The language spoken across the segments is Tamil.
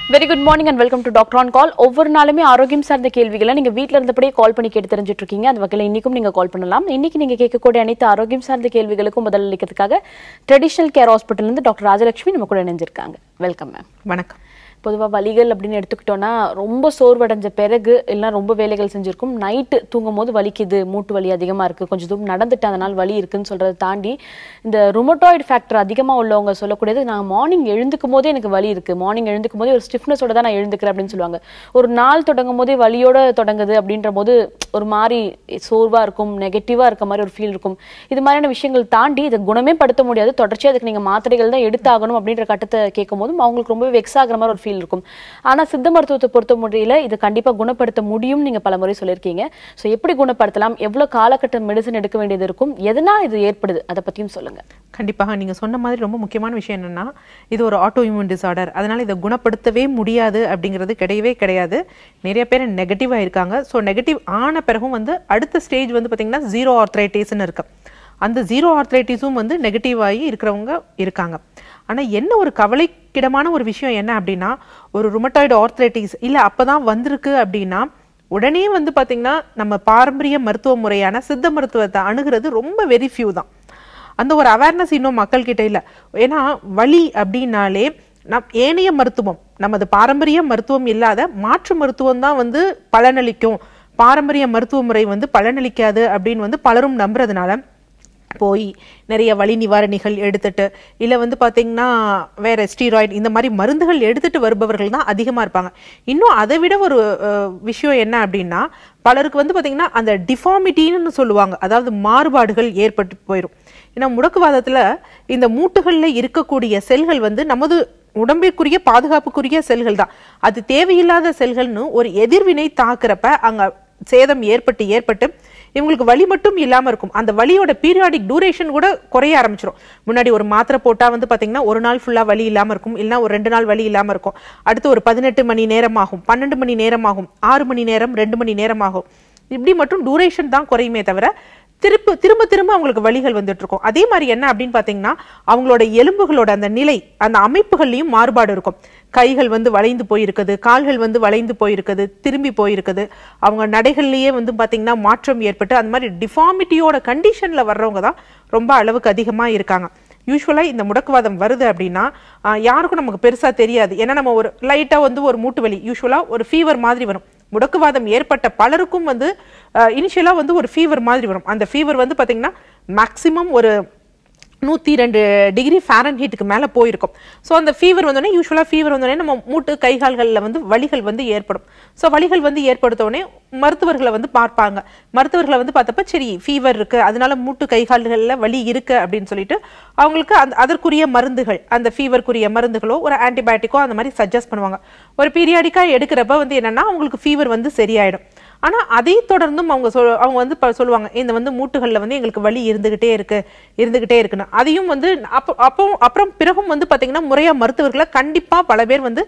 Very good morning and welcome to doctor on call ஒவ்வொரு நாளுமே ஆரோக்கியம் சார்ந்த கேள்விகளை நீங்க வீட்ல இருந்தபடியே கால் பண்ணி கேட்டு தெரிஞ்சுட்டு இருக்கீங்க அந்த வகையில் இன்னைக்கும் நீங்க கால் பண்ணலாம் இன்னைக்கு நீங்க கேட்கக்கூடிய அனைத்து ஆரோக்கியம் சார்ந்த கேள்விகளுக்கும் பதில் அளிக்கிறதுக்காக ட்ரெடிஷனல் கேர் ஹாஸ்பிட்டல் இருந்து டாக்டர் ராஜலட்சுமி நம்ம கூட இணைஞ்சிருக்காங்க வெல்கம் மேம் வணக்கம் பொதுவாக வலிகள் அப்படின்னு எடுத்துக்கிட்டோம்னா ரொம்ப சோர்வடைஞ்ச பிறகு எல்லாம் ரொம்ப வேலைகள் செஞ்சிருக்கும் நைட்டு தூங்கும் போது வலிக்குது மூட்டு வலி அதிகமாக இருக்குது கொஞ்சம் தூரம் நடந்துட்டு அதனால் வலி இருக்குன்னு சொல்கிறத தாண்டி இந்த ருமட்டாய்டு ஃபேக்டர் அதிகமாக உள்ளவங்க சொல்லக்கூடியது நான் மார்னிங் எழுந்துக்கும் போதே எனக்கு வலி இருக்குது மார்னிங் எழுந்துக்கும் போதே ஒரு ஸ்டிஃப்னஸோட தான் நான் எழுந்துக்கிறேன் அப்படின்னு சொல்லுவாங்க ஒரு நாள் தொடங்கும் போதே வலியோட தொடங்குது அப்படின்ற போது ஒரு மாதிரி சோர்வாக இருக்கும் நெகட்டிவாக இருக்க மாதிரி ஒரு ஃபீல் இருக்கும் இது மாதிரியான விஷயங்கள் தாண்டி இதை குணமே படுத்த முடியாது தொடர்ச்சியாக அதுக்கு நீங்கள் மாத்திரைகள் தான் எடுத்தாகணும் அப்படின்ற கட்டத்தை கேட்கும் போதும் அவங்களுக்கு ரொம்ப வெக்ஸ் ஆகுற மாதிரி ஒரு ஃபீல் இருக்கும் ஆனா சித்த மருத்துவத்தை பொறுத்த முடியல இது கண்டிப்பா குணப்படுத்த முடியும் நீங்க பல முறை சொல்லியிருக்கீங்க ஸோ எப்படி குணப்படுத்தலாம் எவ்வளவு காலகட்டம் மெடிசன் எடுக்க வேண்டியது இருக்கும் எதனால் இது ஏற்படுது அதை பத்தியும் சொல்லுங்க கண்டிப்பாக நீங்க சொன்ன மாதிரி ரொம்ப முக்கியமான விஷயம் என்னன்னா இது ஒரு ஆட்டோ இம்யூன் டிசார்டர் அதனால இதை குணப்படுத்தவே முடியாது அப்படிங்கிறது கிடையவே கிடையாது நிறைய பேர் நெகட்டிவாக இருக்காங்க ஸோ நெகட்டிவ் ஆன பிறகும் வந்து அடுத்த ஸ்டேஜ் வந்து பார்த்தீங்கன்னா ஜீரோ ஆர்த்ரைட்டிஸ்னு இருக்கு அந்த ஜீரோ ஆர்த்ரைட்டிஸும் வந்து நெகட்டிவ் ஆகி இருக்கிறவங்க இருக்காங்க ஆனா என்ன ஒரு கவலைக்கிடமான ஒரு விஷயம் என்ன அப்படின்னா ஒரு ருமட்டாய்டு ஆர்த்ரைட்டிஸ் இல்லை அப்பதான் வந்திருக்கு அப்படின்னா உடனே வந்து பாத்தீங்கன்னா நம்ம பாரம்பரிய மருத்துவ முறையான சித்த மருத்துவத்தை அணுகிறது ரொம்ப வெரி ஃபியூ தான் அந்த ஒரு அவேர்னஸ் இன்னும் மக்கள்கிட்ட இல்லை ஏன்னா வலி அப்படின்னாலே நம் ஏனைய மருத்துவம் நமது பாரம்பரிய மருத்துவம் இல்லாத மாற்று மருத்துவம் தான் வந்து பலனளிக்கும் பாரம்பரிய மருத்துவ முறை வந்து பலனளிக்காது அப்படின்னு வந்து பலரும் நம்புறதுனால போய் நிறைய வலி நிவாரணிகள் எடுத்துட்டு இல்லை வந்து பார்த்தீங்கன்னா வேற ஸ்டீராய்டு இந்த மாதிரி மருந்துகள் எடுத்துட்டு வருபவர்கள் தான் அதிகமாக இருப்பாங்க இன்னும் அதை விட ஒரு அஹ், விஷயம் என்ன அப்படின்னா பலருக்கு வந்து பார்த்தீங்கன்னா அந்த டிஃபார்மிட்டின்னு சொல்லுவாங்க அதாவது மாறுபாடுகள் ஏற்பட்டு போயிடும் ஏன்னா முடக்குவாதத்தில் இந்த மூட்டுகளில் இருக்கக்கூடிய செல்கள் வந்து நமது உடம்பிற்குரிய பாதுகாப்புக்குரிய செல்கள் தான் அது தேவையில்லாத செல்கள்னு ஒரு எதிர்வினை தாக்குறப்ப அங்க சேதம் ஏற்பட்டு ஏற்பட்டு இவங்களுக்கு வலி மட்டும் இல்லாம இருக்கும் அந்த வலியோட பீரியாடிக் டூரேஷன் கூட குறைய ஆரம்பிச்சிடும் முன்னாடி ஒரு மாத்திரை போட்டா வந்து பாத்தீங்கன்னா ஒரு நாள் ஃபுல்லா வலி இல்லாம இருக்கும் இல்லைன்னா ஒரு ரெண்டு நாள் வலி இல்லாம இருக்கும் அடுத்து ஒரு பதினெட்டு மணி நேரம் ஆகும் பன்னெண்டு மணி நேரம் ஆகும் ஆறு மணி நேரம் ரெண்டு மணி நேரம் ஆகும் இப்படி மட்டும் டூரேஷன் தான் குறையுமே தவிர திரும்ப திரும்ப திரும்ப அவங்களுக்கு வலிகள் வந்துட்டு இருக்கும் அதே மாதிரி என்ன அப்படின்னு பாத்தீங்கன்னா அவங்களோட எலும்புகளோட அந்த நிலை அந்த அமைப்புகள்லயும் மாறுபாடு இருக்கும் கைகள் வந்து வளைந்து போயிருக்குது கால்கள் வந்து வளைந்து போயிருக்குது திரும்பி போயிருக்குது அவங்க நடைகள்லயே வந்து பாத்தீங்கன்னா மாற்றம் ஏற்பட்டு அந்த மாதிரி டிஃபார்மிட்டியோட கண்டிஷன்ல வர்றவங்க தான் ரொம்ப அளவுக்கு அதிகமா இருக்காங்க யூஸ்வலாக இந்த முடக்குவாதம் வருது அப்படின்னா ஆஹ், யாருக்கும் நமக்கு பெருசா தெரியாது ஏன்னா நம்ம ஒரு லைட்டா வந்து ஒரு மூட்டு வலி யூஸ்வலாக ஒரு ஃபீவர் மாதிரி வரும் முடக்குவாதம் ஏற்பட்ட பலருக்கும் வந்து இனிஷியலாக வந்து ஒரு ஃபீவர் மாதிரி வரும் அந்த ஃபீவர் வந்து பாத்தீங்கன்னா மேக்ஸிமம் ஒரு நூற்றி ரெண்டு டிகிரி ஃபேரன் ஹீட்டுக்கு மேலே போயிருக்கும் ஸோ அந்த ஃபீவர் வந்தோடனே யூஸ்வலாக ஃபீவர் வந்தோடனே நம்ம மூட்டு கை கால்களில் வந்து வலிகள் வந்து ஏற்படும் ஸோ வலிகள் வந்து ஏற்படுத்தோடனே மருத்துவர்களை வந்து பார்ப்பாங்க மருத்துவர்களை வந்து பார்த்தப்ப சரி ஃபீவர் இருக்கு அதனால மூட்டு கை கால்களில் வலி இருக்கு அப்படின்னு சொல்லிட்டு அவங்களுக்கு அந்த அதற்குரிய மருந்துகள் அந்த ஃபீவருக்குரிய மருந்துகளோ ஒரு ஆன்டிபயோட்டிக்கோ அந்த மாதிரி சஜஸ்ட் பண்ணுவாங்க ஒரு பீரியாடிக்காக எடுக்கிறப்ப வந்து என்னன்னா அவங்களுக்கு ஃபீவர் வந்து சரியாயிடும் ஆனா அதை தொடர்ந்தும் அவங்க சொல் அவங்க வந்து ப- சொல்லுவாங்க இந்த வந்து மூட்டுகள்ல வந்து எங்களுக்கு வலி இருந்துகிட்டே இருக்கு இருந்துகிட்டே இருக்குன்னு அதையும் வந்து அப்போ அப்போ அப்புறம் பிறகும் வந்து பாத்தீங்கன்னா முறையா மருத்துவர்களை கண்டிப்பா பல பேர் வந்து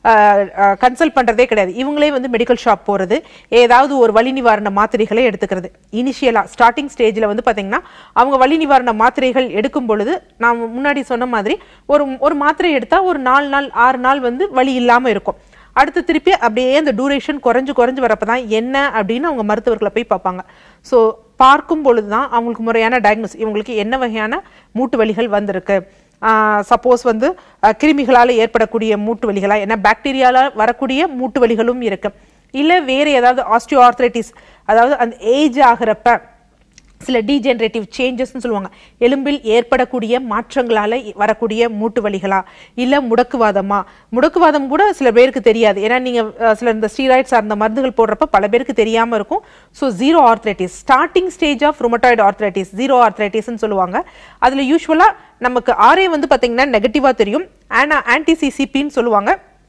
கன்சல்ட் பண்றதே கிடையாது இவங்களே வந்து மெடிக்கல் ஷாப் போறது ஏதாவது ஒரு வலி நிவாரண மாத்திரைகளை எடுத்துக்கிறது இனிஷியலா ஸ்டார்டிங் ஸ்டேஜ்ல வந்து பாத்தீங்கன்னா அவங்க வலி நிவாரண மாத்திரைகள் எடுக்கும் பொழுது நான் முன்னாடி சொன்ன மாதிரி ஒரு ஒரு மாத்திரை எடுத்தா ஒரு நாலு நாள் ஆறு நாள் வந்து வலி இல்லாம இருக்கும் அடுத்து திருப்பி அப்படியே அந்த டூரேஷன் குறைஞ்சு குறைஞ்சு வரப்ப தான் என்ன அப்படின்னு அவங்க மருத்துவர்களை போய் பார்ப்பாங்க ஸோ பார்க்கும் பொழுது தான் அவங்களுக்கு முறையான டயக்னோஸ் இவங்களுக்கு என்ன வகையான மூட்டு வலிகள் வந்திருக்கு சப்போஸ் வந்து அஹ், கிருமிகளால ஏற்படக்கூடிய மூட்டு வலிகளா ஏன்னா பாக்டீரியால வரக்கூடிய மூட்டு வலிகளும் இருக்கு இல்லை வேற ஏதாவது ஆஸ்டியோ ஆர்த்ரைட்டிஸ் அதாவது அந்த ஏஜ் ஆகிறப்ப சில டீஜெனரேட்டிவ் சேஞ்சஸ்னு சொல்லுவாங்க எலும்பில் ஏற்படக்கூடிய மாற்றங்களால வரக்கூடிய மூட்டு வலிகளா இல்ல முடக்குவாதமா முடக்குவாதம் கூட சில பேருக்கு தெரியாது ஏன்னா நீங்க அஹ், சில இந்த ஸ்டீராய்ட்ஸ் சார்ந்த மருந்துகள் போடுறப்ப பல பேருக்கு தெரியாம இருக்கும் so zero arthritis starting stage of rheumatoid arthritis zero ஆர்த்ரைட்டிஸ்னு சொல்லுவாங்க அதுல யூஸ்வலா நமக்கு ஆரே வந்து பாத்தீங்கன்னா நெகட்டிவா தெரியும் ஆனா ஆன்டிசிசிபின்னு சொல்லுவாங்க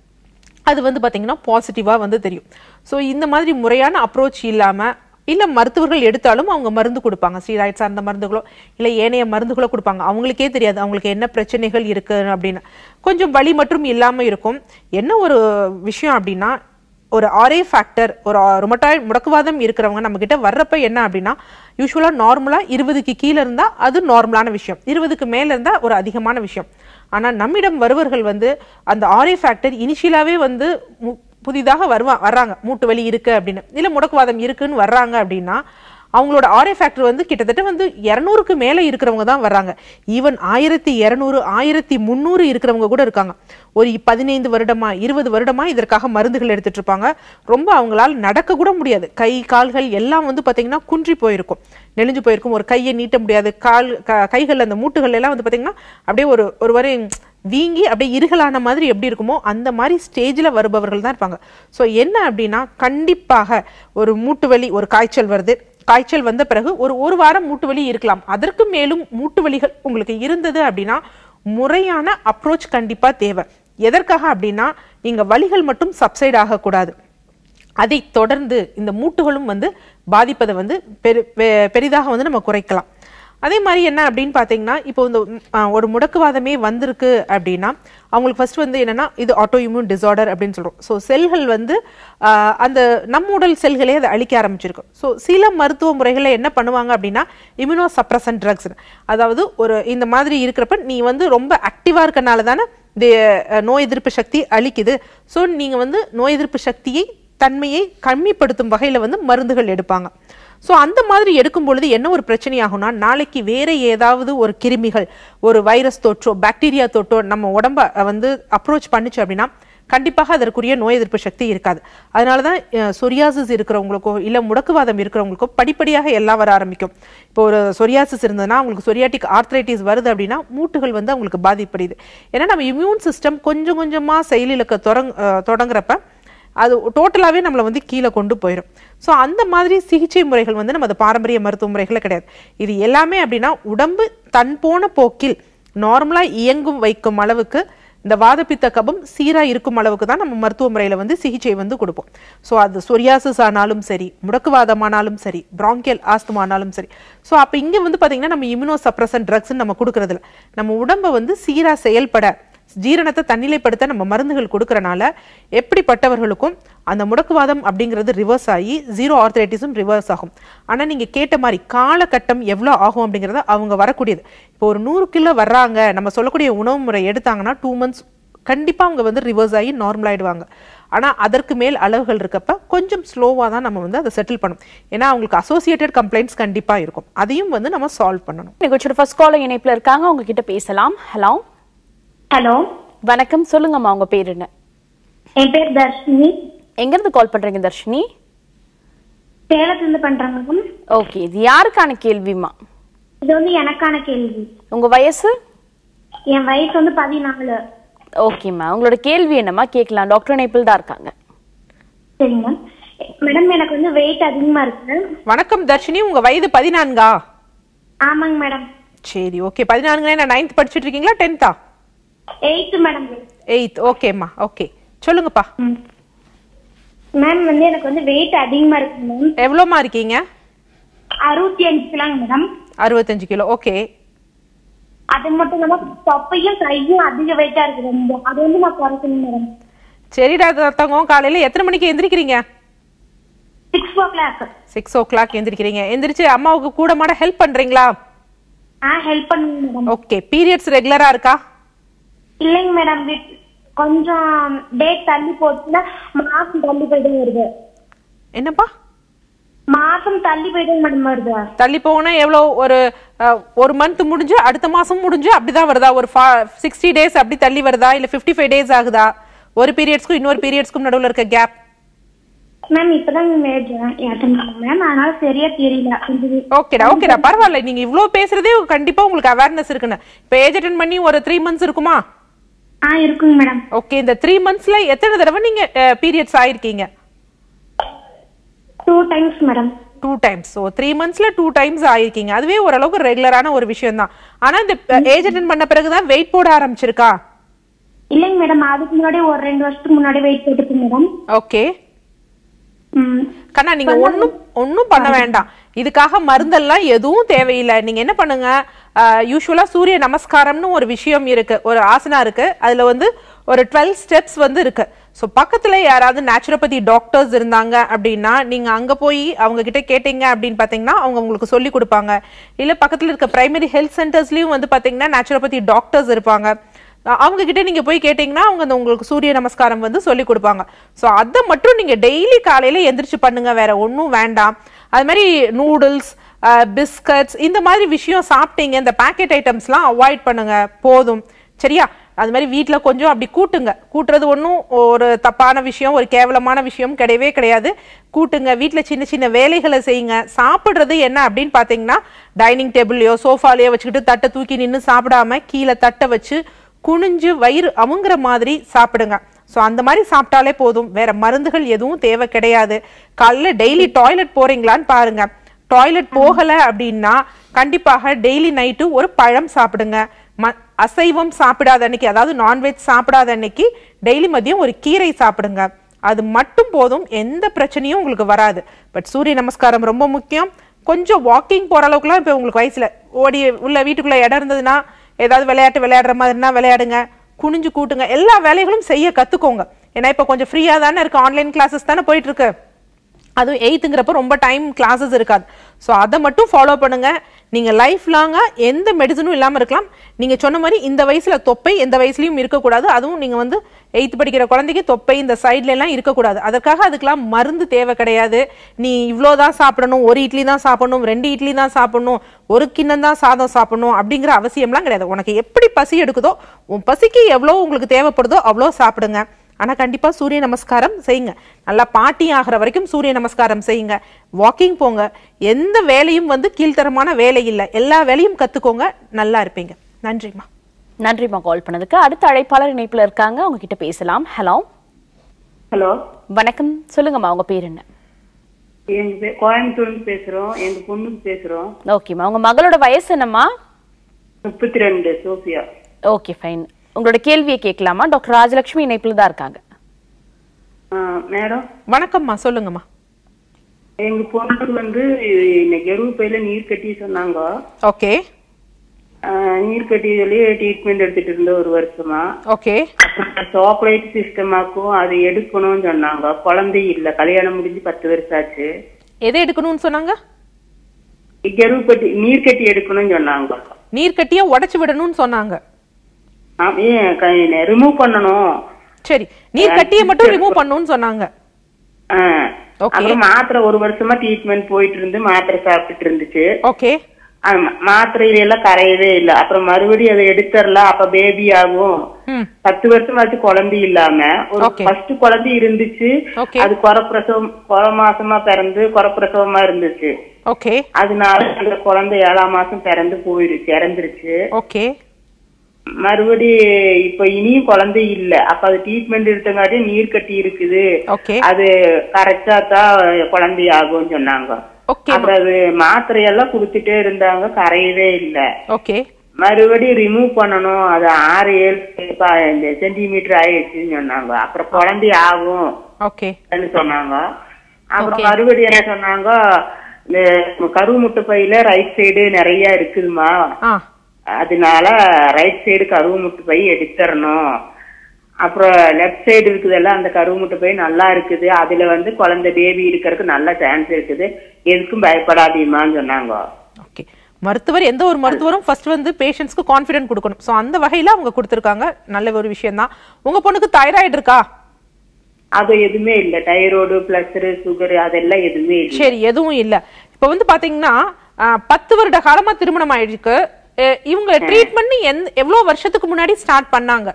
அது வந்து பாத்தீங்கன்னா பாசிட்டிவாக வந்து தெரியும் ஸோ இந்த மாதிரி முறையான அப்ரோச் இல்லாம இல்ல மருத்துவர்கள் எடுத்தாலும் அவங்க மருந்து கொடுப்பாங்க ஸ்டீராய்ட்ஸ் சார்ந்த மருந்துகளோ இல்ல ஏனைய மருந்துகளோ கொடுப்பாங்க அவங்களுக்கே தெரியாது அவங்களுக்கு என்ன பிரச்சனைகள் இருக்கு அப்படின்னு கொஞ்சம் வலி மட்டும் இல்லாம இருக்கும் என்ன ஒரு விஷயம் அப்படின்னா ஒரு ஆரே ஃபேக்டர் ஒரு ரொமட்டாய்டு முடக்குவாதம் இருக்கிறவங்க நம்ம கிட்ட வர்றப்ப என்ன அப்படின்னா யூஸ்வலா நார்மலா இருபதுக்கு கீழே இருந்தா அது நார்மலான விஷயம் இருபதுக்கு மேல இருந்தா ஒரு அதிகமான விஷயம் ஆனா நம்மிடம் வருவர்கள் வந்து அந்த ஆரே ஃபேக்டர் இனிஷியலாவே வந்து மு- புதிதாக வருவா வர்றாங்க மூட்டு வலி இருக்கு அப்படின்னு இல்ல முடக்குவாதம் இருக்குன்னு வர்றாங்க அப்படின்னா அவங்களோட ஆர்ஏ ஃபேக்டர் வந்து கிட்டத்தட்ட வந்து இரநூறுக்கு மேலே இருக்கிறவங்க தான் வர்றாங்க ஈவன் ஆயிரத்தி இரநூறு ஆயிரத்தி முந்நூறு இருக்கிறவங்க கூட இருக்காங்க ஒரு பதினைந்து வருடமா இருபது வருடமா இதற்காக மருந்துகள் எடுத்துட்டு இருப்பாங்க ரொம்ப அவங்களால நடக்க கூட முடியாது கை கால்கள் எல்லாம் வந்து பாத்தீங்கன்னா குன்றி போயிருக்கும் நெளிஞ்சு போயிருக்கும் ஒரு கையை நீட்ட முடியாது கால் க- கைகள் அந்த மூட்டுகள் எல்லாம் வந்து பாத்தீங்கன்னா அப்படியே ஒரு ஒரு வரை வீங்கி அப்படியே இருகலான மாதிரி எப்படி இருக்குமோ அந்த மாதிரி ஸ்டேஜில் வருபவர்கள் தான் இருப்பாங்க ஸோ என்ன அப்படின்னா கண்டிப்பாக ஒரு மூட்டு வலி ஒரு காய்ச்சல் வருது காய்ச்சல் வந்த பிறகு ஒரு ஒரு வாரம் மூட்டு வலி இருக்கலாம் அதற்கு மேலும் மூட்டு வலிகள் உங்களுக்கு இருந்தது அப்படின்னா முறையான அப்ரோச் கண்டிப்பா தேவை எதற்காக அப்படின்னா நீங்க வலிகள் மட்டும் சப்சைட் ஆகக்கூடாது அதை தொடர்ந்து இந்த மூட்டுகளும் வந்து பாதிப்பதை வந்து பெரு பெ- பெரிதாக வந்து நம்ம குறைக்கலாம் அதே மாதிரி என்ன அப்படின்னு பார்த்தீங்கன்னா இப்போ இந்த ம், ஆ, ஒரு முடக்குவாதமே வந்திருக்கு அப்படின்னா அவங்களுக்கு ஃபர்ஸ்ட் வந்து என்னன்னா இது ஆட்டோ இம்யூன் டிசார்டர் அப்படின்னு சொல்றோம் ஸோ செல்கள் வந்து ஆ, அந்த நம்ம உடல் செல்களே அதை அழிக்க ஆரம்பிச்சிருக்கும் ஸோ சில மருத்துவ முறைகளில் என்ன பண்ணுவாங்க அப்படின்னா இம்யூனோ சப்ரசன் ட்ரக்ஸ் அதாவது ஒரு இந்த மாதிரி இருக்கிறப்ப நீ வந்து ரொம்ப ஆக்டிவாக இருக்கனால தானே இந்த அஹ், நோய் எதிர்ப்பு சக்தி அளிக்குது ஸோ நீங்கள் வந்து நோய் எதிர்ப்பு சக்தியை தன்மையை கம்மிப்படுத்தும் வகையில் வந்து மருந்துகள் எடுப்பாங்க ஸோ அந்த மாதிரி எடுக்கும் பொழுது என்ன ஒரு பிரச்சனை ஆகும்னா நாளைக்கு வேற ஏதாவது ஒரு கிருமிகள் ஒரு வைரஸ் தொற்றோ பாக்டீரியா தொற்றோ நம்ம உடம்ப அஹ், வந்து அப்ரோச் பண்ணுச்சு அப்படின்னா கண்டிப்பாக அதற்குரிய நோய் எதிர்ப்பு சக்தி இருக்காது அதனால தான் சொரியாசிஸ் இருக்கிறவங்களுக்கோ இல்லை முடக்குவாதம் இருக்கிறவங்களுக்கோ படிப்படியாக எல்லாம் வர ஆரம்பிக்கும் இப்போ ஒரு சொரியாசிஸ் இருந்ததுன்னா அவங்களுக்கு சொரியாட்டிக் ஆர்த்ரைட்டிஸ் வருது அப்படின்னா மூட்டுகள் வந்து அவங்களுக்கு பாதிப்படையுது ஏன்னா நம்ம இம்யூன் சிஸ்டம் கொஞ்சம் கொஞ்சமாக செயலிழக்க தொடங் அஹ், தொடங்குறப்ப அது டோட்டலாகவே நம்மளை வந்து கீழே கொண்டு போயிடும் ஸோ அந்த மாதிரி சிகிச்சை முறைகள் வந்து நமது பாரம்பரிய மருத்துவ முறைகள் கிடையாது இது எல்லாமே அப்படின்னா உடம்பு தன் போன போக்கில் நார்மலாக இயங்கும் வைக்கும் அளவுக்கு இந்த வாதப்பித்த கபம் சீராக இருக்கும் அளவுக்கு தான் நம்ம மருத்துவ முறையில் வந்து சிகிச்சை வந்து கொடுப்போம் ஸோ அது சொரியாசிஸ் ஆனாலும் சரி முடக்குவாதமானாலும் சரி பிராங்கியல் ஆஸ்துமானாலும் சரி ஸோ அப்போ இங்கே வந்து பார்த்தீங்கன்னா நம்ம இம்யூனோ சப்ரசன் ட்ரக்ஸ் நம்ம கொடுக்கறதில்ல நம்ம உடம்பை வந்து சீராக செயல்பட ஜீரணத்தை தன்னிலைப்படுத்த நம்ம மருந்துகள் கொடுக்கறனால எப்படிப்பட்டவர்களுக்கும் அந்த முடக்குவாதம் அப்படிங்கிறது ரிவர்ஸ் ஆகி ஜீரோ ஆர்த்தரைட்டிஸும் ரிவர்ஸ் ஆகும் ஆனா நீங்க கேட்ட மாதிரி காலகட்டம் எவ்வளோ ஆகும் அப்படிங்கிறத அவங்க வரக்கூடியது இப்போ ஒரு நூறு கிலோ வர்றாங்க நம்ம சொல்லக்கூடிய உணவு முறை எடுத்தாங்கன்னா டூ மந்த்ஸ் கண்டிப்பா அவங்க வந்து ரிவர்ஸ் ஆகி நார்மல் ஆயிடுவாங்க ஆனா அதற்கு மேல் அளவுகள் இருக்கப்ப கொஞ்சம் ஸ்லோவா தான் நம்ம வந்து அதை செட்டில் பண்ணணும் ஏன்னா அவங்களுக்கு அசோசியேட்டட் கம்ப்ளைண்ட்ஸ் கண்டிப்பா இருக்கும் அதையும் வந்து நம்ம சால்வ் பண்ணணும் நிகழ்ச்சியோட ஃபர்ஸ்ட் காலர் இணைப்புல இருக்காங்க உங்ககிட்ட பேசலாம் ஹலோ ஹலோ வணக்கம் சொல்லுங்கம்மா உங்க பேர் என்ன என் பேர் தர்ஷினி எங்க இருந்து கால் பண்றீங்க தர்ஷினி சேலத்துலேருந்து பண்றேன் மேடம் ஓகே இது யாருக்கான கேள்விமா இது வந்து எனக்கான கேள்வி உங்க வயசு என் வயசு வந்து பதினாலு ஓகேம்மா உங்களோட கேள்வி என்னம்மா கேட்கலாம் டாக்டர் இணைப்பில் தான் இருக்காங்க சரிங்க மேடம் எனக்கு வந்து வெயிட் அதிகமா இருக்கு வணக்கம் தர்ஷினி உங்க வயது பதினான்கா ஆமாங்க மேடம் சரி ஓகே பதினான்கு நான் நைன்த் படிச்சுட்டு இருக்கீங்களா டென்த்தா எயித்து மேடம் எயித் ஓகேம்மா ஓகே சொல்லுங்கப்பா ம் மேம் வந்து எனக்கு வந்து வெயிட் அதிகமா இருக்கு மேம் எவ்வளோமா இருக்கீங்க அறுபத்தி அஞ்சு கிலோங்க மேடம் அறுபத்தஞ்சு கிலோ ஓகே அது மட்டும் இல்லாம தொப்பையும் கையும் அதிக வெயிட்டா இருக்கு ரொம்ப அது வந்து நான் குறைக்கணும் மேடம் சரிடா தத்தங்கம் காலையில எத்தனை மணிக்கு எந்திரிக்கிறீங்க six o'clock six o'clock எந்திரிக்கிறீங்க எந்திரிச்சு அம்மாவுக்கு கூட மாட ஹெல்ப் பண்றீங்களா ஆ ஹெல்ப் பண்ணுங்க மேடம் ஓகே பீரியட்ஸ் ரெகுலரா இருக்கா இல்லைங்க மேடம் கொஞ்சம் டேட் தள்ளி போச்சுன்னா மாசம் தள்ளி போயிட்டே வருது என்னப்பா மாசம் தள்ளி போயிட்டே மேடம் வருது தள்ளி போனா எவ்வளோ ஒரு அஹ், ஒரு மந்த் முடிஞ்சு அடுத்த மாசம் முடிஞ்சு அப்படிதான் வருதா ஒரு சிக்ஸ்டி டேஸ் அப்படி தள்ளி வருதா இல்ல ஃபிஃப்டி ஃபைவ் டேஸ் ஆகுதா ஒரு பீரியட்ஸ்க்கும் இன்னொரு பீரியட்ஸ்க்கும் நடுவுல இருக்க கேப் மேம் இப்பதான் மேரேஜ் அட்டன் பண்ணேன் மேம் அதனால சரியா தெரியல கொஞ்சம் ஓகேடா ஓகேடா பரவாயில்ல நீங்க இவ்ளோ பேசுறதே கண்டிப்பா உங்களுக்கு அவேர்னஸ் இருக்குன்னு இப்போ ஏஜ் அட்டன் பண்ணி ஒரு த்ரீ மந்த்ஸ் இருக்குமா ஆ இருக்குங்க மேடம் ஓகே இந்த த்ரீ மந்த்ஸ்ல எத்தனை தடவை நீங்க பீரியட்ஸ் ஆயிருக்கீங்க two times madam two times so three மந்த்ஸ்ல டூ டைம்ஸ் ஆயிருக்கீங்க அதுவே ஓரளவுக்கு ரெகுலரான ஒரு விஷயம் தான் ஆனா இந்த ஏஜ் அட்டன் பண்ண பிறகுதான் வெயிட் போட ஆரம்பிச்சிருக்கா இல்லைங்க மேடம் அதுக்கு முன்னாடி ஒரு ரெண்டு வருஷத்துக்கு முன்னாடி வெயிட் போட்டுருக்கு மேடம் ஓகே ம் கண்ணா நீங்க ஒண்ணும் ஒண்ணும் பண்ண வேண்டாம் இதுக்காக மருந்தெல்லாம் எதுவும் தேவையில்லை நீங்க என்ன பண்ணுங்க யூஸ்வலாக சூரிய நமஸ்காரம்னு ஒரு விஷயம் இருக்கு ஒரு ஆசனா இருக்கு அதுல வந்து ஒரு டுவெல் ஸ்டெப்ஸ் வந்து இருக்கு ஸோ பக்கத்துல யாராவது நேச்சுரோபதி டாக்டர்ஸ் இருந்தாங்க அப்படின்னா நீங்க அங்க போய் அவங்க கிட்ட கேட்டீங்க அப்படின்னு பாத்தீங்கன்னா அவங்க உங்களுக்கு சொல்லி கொடுப்பாங்க இல்ல பக்கத்துல இருக்க பிரைமரி ஹெல்த் சென்டர்ஸ்லயும் வந்து பாத்தீங்கன்னா நேச்சுரோபதி டாக்டர்ஸ் இருப்பாங்க அஹ் அவங்க கிட்ட நீங்க போய் கேட்டீங்கன்னா அவங்க அந்த உங்களுக்கு சூரிய நமஸ்காரம் வந்து சொல்லி கொடுப்பாங்க ஸோ அதை மட்டும் நீங்க டெய்லி காலையில எந்திரிச்சு பண்ணுங்க வேற ஒன்றும் வேண்டாம் அது மாதிரி நூடுல்ஸ் பிஸ்கட்ஸ் இந்த மாதிரி விஷயம் சாப்பிட்டீங்க இந்த பேக்கெட் ஐட்டம்ஸ்லாம் அவாய்ட் பண்ணுங்க போதும் சரியா அது மாதிரி வீட்டில் கொஞ்சம் அப்படி கூட்டுங்க கூட்டுறது ஒன்றும் ஒரு தப்பான விஷயம் ஒரு கேவலமான விஷயம் கிடையவே கிடையாது கூட்டுங்க வீட்டில் சின்ன சின்ன வேலைகளை செய்யுங்க சாப்பிட்றது என்ன அப்படின்னு பார்த்தீங்கன்னா டைனிங் டேபிள்லையோ சோஃபாலையோ வச்சுக்கிட்டு தட்டை தூக்கி நின்று சாப்பிடாம கீழே தட்டை வச்சு குனிஞ்சு வயிறு அமுங்குற மாதிரி சாப்பிடுங்க ஸோ அந்த மாதிரி சாப்பிட்டாலே போதும் வேற மருந்துகள் எதுவும் தேவை கிடையாது காலைல டெய்லி டாய்லெட் போறீங்களான்னு பாருங்க டாய்லெட் போகல அப்படின்னா கண்டிப்பாக டெய்லி நைட்டு ஒரு பழம் சாப்பிடுங்க ம அசைவம் சாப்பிடாத அன்னைக்கு அதாவது நான்வெஜ் சாப்பிடாத அன்னைக்கு டெய்லி மதியம் ஒரு கீரை சாப்பிடுங்க அது மட்டும் போதும் எந்த பிரச்சனையும் உங்களுக்கு வராது பட் சூரிய நமஸ்காரம் ரொம்ப முக்கியம் கொஞ்சம் வாக்கிங் போற அளவுக்குலாம் இப்போ உங்களுக்கு வயசுல ஓடி உள்ள வீட்டுக்குள்ள இடம் இருந்ததுன்னா ஏதாவது விளையாட்டு விளையாடுற மாதிரினா விளையாடுங்க குனிஞ்சு கூட்டுங்க எல்லா வேலைகளும் செய்ய கத்துக்கோங்க ஏன்னா இப்போ கொஞ்சம் ஃப்ரீயா தானே இருக்கு ஆன்லைன் கிளாஸஸ் தானே போயிட்டு இருக்கு அதுவும் எயித்துங்கிறப்ப ரொம்ப டைம் கிளாஸஸ் இருக்காது ஸோ அதை மட்டும் ஃபாலோ பண்ணுங்க நீங்க லைஃப் லாங்கா எந்த மெடிசனும் இல்லாம இருக்கலாம் நீங்க சொன்ன மாதிரி இந்த வயசுல தொப்பை எந்த வயசுலயும் இருக்கக்கூடாது அதுவும் நீங்க வந்து எயித்து படிக்கிற குழந்தைக்கு தொப்பை இந்த சைட்ல எல்லாம் இருக்கக்கூடாது அதற்காக அதுக்கெல்லாம் மருந்து தேவை கிடையாது நீ இவ்வளோதான் சாப்பிடணும் ஒரு இட்லி தான் சாப்பிடணும் ரெண்டு இட்லி தான் சாப்பிடணும் ஒரு கிண்ணம் தான் சாதம் சாப்பிடணும் அப்படிங்கிற அவசியம்லாம் கிடையாது உனக்கு எப்படி பசி எடுக்குதோ உன் பசிக்கு எவ்வளோ உங்களுக்கு தேவைப்படுதோ அவ்வளோ சாப்பிடுங்க ஆனா கண்டிப்பா சூரிய நமஸ்காரம் செய்யுங்க நல்லா பாட்டி ஆகிற வரைக்கும் சூரிய நமஸ்காரம் செய்யுங்க வாக்கிங் போங்க எந்த வேலையும் வந்து கீழ்த்தரமான வேலை இல்லை எல்லா வேலையும் கத்துக்கோங்க நல்லா இருப்பீங்க நன்றிம்மா நன்றிம்மா கால் பண்ணதுக்கு அடுத்த அழைப்பாளர் இணைப்புல இருக்காங்க அவங்க கிட்ட பேசலாம் ஹலோ ஹலோ வணக்கம் சொல்லுங்கம்மா உங்க பேர் என்ன எங்க பேர் கோயம்புத்தூர்ல பேசுறோம் எங்க பொண்ணுக்கு பேசுறோம் ஓகேம்மா உங்க மகளோட வயசு என்னம்மா முப்பத்தி ரெண்டு சோஃபியா ஓகே ஃபைன் உங்களோட கேள்வியை கேட்கலாமா டாக்டர் ராஜலட்சுமி இணைப்புல தான் இருக்காங்க ஆ, மேடம் வணக்கம்மா சொல்லுங்கம்மா எங்க பொண்ணுக்கு வந்து இன்னைக்கு எருவு பையில நீர் கட்டி சொன்னாங்க ஓகே ஆ, நீர் கட்டி சொல்லி ட்ரீட்மெண்ட் எடுத்துட்டு இருந்த ஒரு வருஷமா ஓகே அப்புறம் சாக்லேட் சிஸ்டமாக்கும் அது எடுக்கணும்னு சொன்னாங்க குழந்தை இல்ல கல்யாணம் முடிஞ்சு பத்து வருஷம் ஆச்சு எதை எடுக்கணும்னு சொன்னாங்க எருவு கட்டி நீர் கட்டி எடுக்கணும்னு சொன்னாங்க நீர் கட்டியா உடைச்சு விடணும்னு சொன்னாங்க ஆ, ஏன் ரிமூவ் பண்ணணும் சரி நீர் கட்டியை மட்டும் ரிமூவ் பண்ணணும்னு சொன்னாங்க ஆ. Okay. அப்புறம் மாத்திரை ஒரு வருஷமா ட்ரீட்மெண்ட் போயிட்டு இருந்து மாத்திரை சாப்பிட்டுட்டு இருந்துச்சு ஓகே ஆமா மாத்திரையில எல்லாம் கரையவே இல்ல அப்புறம் மறுபடியும் அதை எடுத்துடலாம் அப்ப பேபி ஆகும் ம் பத்து வருஷமாச்சு குழந்தை இல்லாம ஒரு Okay. ஃபர்ஸ்ட் குழந்தை இருந்துச்சு Okay. அது குறப்பிரசவம் குறை மாசமா பிறந்து குறப்பிரசவமா இருந்துச்சு ஓகே அதனால அந்த குழந்தை ஏழாம் மாசம் பிறந்து போயிடுச்சு இறந்துருச்சு ஓகே மறுபடி இப்ப இனியும் குழந்தை இல்ல அப்ப அது ட்ரீட்மெண்ட் எடுத்தங்காட்டி நீர் கட்டி இருக்குது ஓகே அது கரைச்சா தான் குழந்தை ஆகும்னு சொன்னாங்க ஓகே அப்புறம் அது மாத்திரையெல்லாம் குடுத்துட்டே இருந்தாங்க கரையவே இல்ல ஓகே மறுபடியும் ரிமூவ் பண்ணணும் அது ஆறு ஏழு ப- இந்த சென்டிமீட்டர் ஆயிடுச்சுன்னு சொன்னாங்க அப்புறம் குழந்தை ஆகும் ஓகே சொன்னாங்க அப்புறம் மறுபடியும் என்ன சொன்னாங்க இந்த கரு முட்டை பையில ரைட் சைடு நிறைய இருக்குதுமா ஆ அதனால ரைட் சைடு கருவு முட்டை பை எடுத்துறணும் அப்புறம் லெஃப்ட் சைடு இருக்குதல்ல அந்த கருவு முட்டை பை நல்லா இருக்குது அதுல வந்து குழந்தை பேபி இருக்கிறதுக்கு நல்ல சான்ஸ் இருக்குது எதுக்கும் பயப்படாதீமான்னு சொன்னாங்க ஓகே மருத்துவர் எந்த ஒரு மருத்துவரும் ஃபர்ஸ்ட் வந்து பேஷண்ட்ஸ்க்கு கான்ஃபிடென்ட் கொடுக்கணும் ஸோ அந்த வகையில அவங்க கொடுத்துருக்காங்க நல்ல ஒரு விஷயம் தான் உங்க பொண்ணுக்கு தைராய்டு இருக்கா அது எதுவுமே இல்ல தைராய்டு பிளஸர் சுகர் அதெல்லாம் எதுவுமே இல்ல சரி எதுவும் இல்ல இப்போ வந்து பாத்தீங்கன்னா ஆஹ், பத்து வருட காலமா திருமணம் ஆயிருக்கு அஹ், இவங்க ட்ரீட்மெண்ட் எந்த எவ்வளவு வருஷத்துக்கு முன்னாடி ஸ்டார்ட் பண்ணாங்க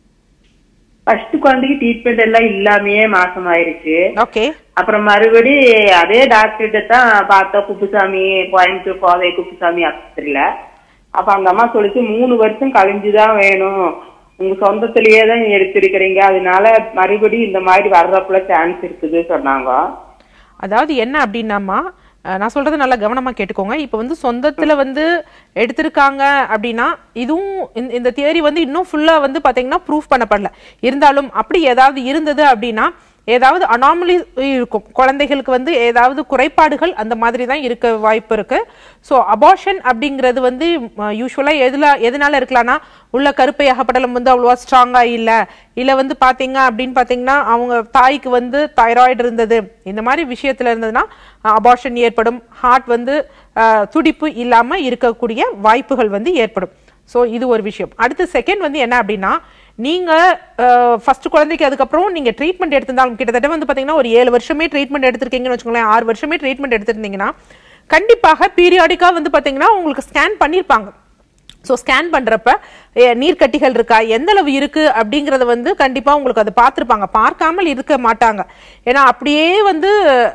ஃபர்ஸ்ட் குழந்தைக்கு ட்ரீட்மெண்ட் எல்லாம் இல்லாமயே மாசம் ஆயிருச்சு ஓகே அப்புறம் மறுபடி அதே டாக்டர்கிட்ட தான் பார்த்தோம் குப்புசாமி கோயம்புத்தூர் கோவை குப்புசாமி ஆஸ்பத்திரியில அப்ப அந்த அம்மா சொல்லிச்சு மூணு வருஷம் கழிஞ்சுதான் வேணும் உங்க சொந்தத்திலேயே தான் எடுத்திருக்கிறீங்க அதனால மறுபடியும் இந்த மாதிரி வர்றப்பல சான்ஸ் இருக்குது சொன்னாங்க அதாவது என்ன அப்படின்னாமா அஹ், நான் சொல்றது நல்லா கவனமா கேட்டுக்கோங்க இப்போ வந்து சொந்தத்துல வந்து எடுத்திருக்காங்க அப்படின்னா இதுவும் இந்த- இந்த தியரி வந்து இன்னும் ஃபுல்லா வந்து பாத்தீங்கன்னா ப்ரூஃப் பண்ணப்படல இருந்தாலும் அப்படி ஏதாவது இருந்தது அப்படின்னா ஏதாவது அனாமலி இருக்கும் குழந்தைகளுக்கு வந்து ஏதாவது குறைபாடுகள் அந்த மாதிரி தான் இருக்க வாய்ப்பு இருக்கு ஸோ அபார்ஷன் அப்படிங்கிறது வந்து யூஸ்வலாக எதுல எதனால இருக்கலாம்னா உள்ள கருப்பை அகப்படலம் வந்து அவ்வளோவா ஸ்ட்ராங்காக இல்லை இல்லை வந்து பார்த்தீங்க அப்படின்னு பார்த்தீங்கன்னா அவங்க தாய்க்கு வந்து தைராய்டு இருந்தது இந்த மாதிரி விஷயத்துல இருந்ததுன்னா அபார்ஷன் ஏற்படும் ஹார்ட் வந்து அஹ், துடிப்பு இல்லாமல் இருக்கக்கூடிய வாய்ப்புகள் வந்து ஏற்படும் ஸோ இது ஒரு விஷயம் அடுத்து செகண்ட் வந்து என்ன அப்படின்னா நீங்க ஃபர்ஸ்ட் குழந்தைக்கு அதுக்கப்புறம் நீங்க ட்ரீட்மெண்ட் எடுத்திருந்தாலும் கிட்டத்தட்ட வந்து பாத்தீங்கன்னா ஒரு ஏழு வருஷமே ட்ரீட்மெண்ட் எடுத்திருக்கீங்கன்னு வச்சுக்கோங்களேன் ஆறு வருஷமே ட்ரீட்மெண்ட் எடுத்திருந்தீங்கன்னா கண்டிப்பாக பீரியாடிக்கா வந்து பாத்தீங்கன்னா உங்களுக்கு ஸ்கேன் பண்ணியிருப்பாங்க ஸோ ஸ்கேன் பண்ணுறப்ப நீர்க்கட்டிகள் இருக்கா எந்த அளவு இருக்கு அப்படிங்கிறத வந்து கண்டிப்பாக உங்களுக்கு அதை பார்த்துருப்பாங்க பார்க்காமல் இருக்க மாட்டாங்க ஏன்னா அப்படியே வந்து